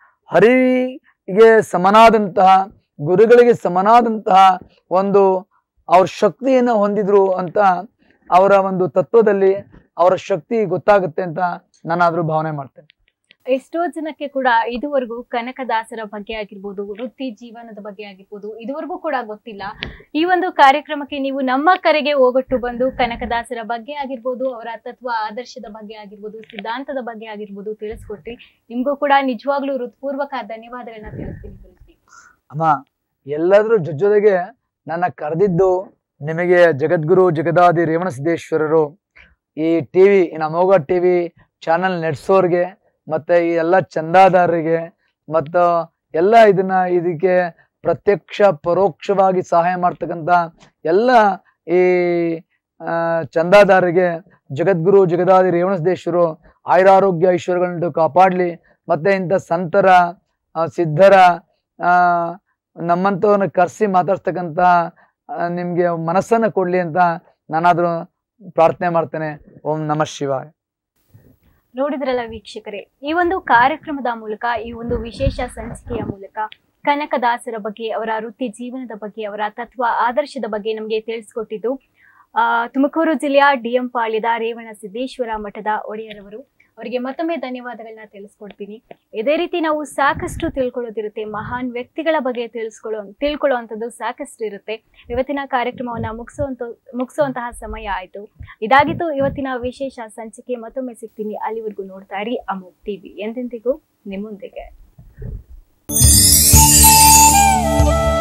ಹರಿಗೆ ಸಮನಾದಂತಹ ಗುರುಗಳಿಗೆ ಸಮನಾದಂತಹ ಒಂದು ಅವ್ರ ಶಕ್ತಿಯನ್ನು ಹೊಂದಿದ್ರು ಅಂತ ಅವರ ಒಂದು ತತ್ವದಲ್ಲಿ ಅವರ ಶಕ್ತಿ ಗೊತ್ತಾಗುತ್ತೆ ಅಂತ ನಾನಾದ್ರೂ ಭಾವನೆ ಮಾಡ್ತೇನೆ ಎಷ್ಟೋ ಜನಕ್ಕೆ ಕೂಡ ಇದುವರೆಗೂ ಕನಕದಾಸರ ಬಗ್ಗೆ ಆಗಿರ್ಬೋದು ವೃತ್ತಿ ಜೀವನದ ಬಗ್ಗೆ ಆಗಿರ್ಬೋದು ಇದುವರೆಗೂ ಕೂಡ ಗೊತ್ತಿಲ್ಲ ಈ ಒಂದು ಕಾರ್ಯಕ್ರಮಕ್ಕೆ ನೀವು ನಮ್ಮ ಕರೆಗೆ ಹೋಗೊಟ್ಟು ಬಂದು ಕನಕದಾಸರ ಬಗ್ಗೆ ಆಗಿರ್ಬೋದು ಅವರ ತತ್ವ ಆದರ್ಶದ ಬಗ್ಗೆ ಆಗಿರ್ಬೋದು ಸಿದ್ಧಾಂತದ ಬಗ್ಗೆ ಆಗಿರ್ಬೋದು ತಿಳಿಸ್ಕೊಟ್ರಿ ನಿಮ್ಗೂ ಕೂಡ ನಿಜವಾಗ್ಲೂ ಹೃತ್ಪೂರ್ವಕ ಧನ್ಯವಾದಗಳನ್ನ ತಿಳಿಸ್ತೀನಿ ಗುರುಜಿ ಅಮ್ಮ ಎಲ್ಲಾದ್ರೂ ಜೊತೆಗೆ ನನ್ನ ಕರೆದಿದ್ದು ನಿಮಗೆ ಜಗದ್ಗುರು ಜಗದಾದಿ ರೇವಣಸಿದ್ದೇಶ್ವರರು ಈ ಟಿವಿ ನಮೋಗ ಟಿವಿ ಚಾನಲ್ ನಡೆಸೋರ್ಗೆ ಮತ್ತೆ ಈ ಎಲ್ಲ ಚಂದಾದಾರರಿಗೆ ಮತ್ತು ಎಲ್ಲ ಇದನ್ನ ಇದಕ್ಕೆ ಪ್ರತ್ಯಕ್ಷ ಪರೋಕ್ಷವಾಗಿ ಸಹಾಯ ಮಾಡ್ತಕ್ಕಂಥ ಎಲ್ಲ ಈ ಆ, ಚಂದಾದಾರರಿಗೆ ಜಗದ್ಗುರು ಜಗದಾದಿ ರೇವಣಸಿದ್ದೇಶ್ವರು ಆಯುರಾರೋಗ್ಯ ಐಶ್ವರ್ಯಗಳನ್ನು ಕಾಪಾಡಲಿ ಮತ್ತೆ ಇಂಥ ಸಂತರ ಆ, ಸಿದ್ಧರ ಆ ನಮ್ಮಂಥವ್ರನ್ನ ಕರೆಸಿ ಮಾತಾಡ್ಸ್ತಕ್ಕಂಥ ಆ, ನಿಮ್ಗೆ ಮನಸ್ಸನ್ನ ಕೊಡ್ಲಿ ಅಂತ ನಾನಾದ್ರೂ ಪ್ರಾರ್ಥನೆ ಮಾಡ್ತೇನೆ ಓಂ ನಮಃ ಶಿವಾಯ ನೋಡಿದ್ರಲ್ಲ ವೀಕ್ಷಕರೇ ಈ ಒಂದು ಕಾರ್ಯಕ್ರಮದ ಮೂಲಕ ಈ ಒಂದು ವಿಶೇಷ ಸಂಚಿಕೆಯ ಮೂಲಕ ಕನಕದಾಸರ ಬಗ್ಗೆ ಅವರ ವೃತ್ತಿ ಜೀವನದ ಬಗ್ಗೆ ಅವರ ತತ್ವ ಆದರ್ಶದ ಬಗ್ಗೆ ನಮಗೆ ತಿಳಿಸ್ಕೊಟ್ಟಿದ್ದು ಆ ತುಮಕೂರು ಜಿಲ್ಲೆಯ ಡಿಎಂ ಪಾಳ್ಯದ ರೇವಣ ಸಿದ್ದೇಶ್ವರ ಮಠದ ಒಡೆಯರವರು ಅವರಿಗೆ ಮತ್ತೊಮ್ಮೆ ಧನ್ಯವಾದಗಳನ್ನ ತಿಳಿಸ್ಕೊಡ್ತೀನಿ ಇದೇ ರೀತಿ ನಾವು ಸಾಕಷ್ಟು ತಿಳ್ಕೊಳ್ಳೋದಿರುತ್ತೆ ಮಹಾನ್ ವ್ಯಕ್ತಿಗಳ ಬಗ್ಗೆ ತಿಳಿಸ್ಕೊಳ್ಳೋ ತಿಳ್ಕೊಳ್ಳುವಂಥದ್ದು ಸಾಕಷ್ಟು ಇರುತ್ತೆ ಇವತ್ತಿನ ಕಾರ್ಯಕ್ರಮವನ್ನ ಮುಗಿಸುವಂತ ಮುಗಿಸುವಂತಹ ಸಮಯ ಆಯ್ತು ಇದಾಗಿತ್ತು ಇವತ್ತಿನ ವಿಶೇಷ ಸಂಚಿಕೆ ಮತ್ತೊಮ್ಮೆ ಸಿಗ್ತೀನಿ ಅಲ್ಲಿವರೆಗೂ ನೋಡ್ತಾ ಇರಿ ಅಮೋಕ್ ಟಿವಿ ಎಂದೆಂದಿಗೂ ನಿಮ್ಮೊಂದಿಗೆ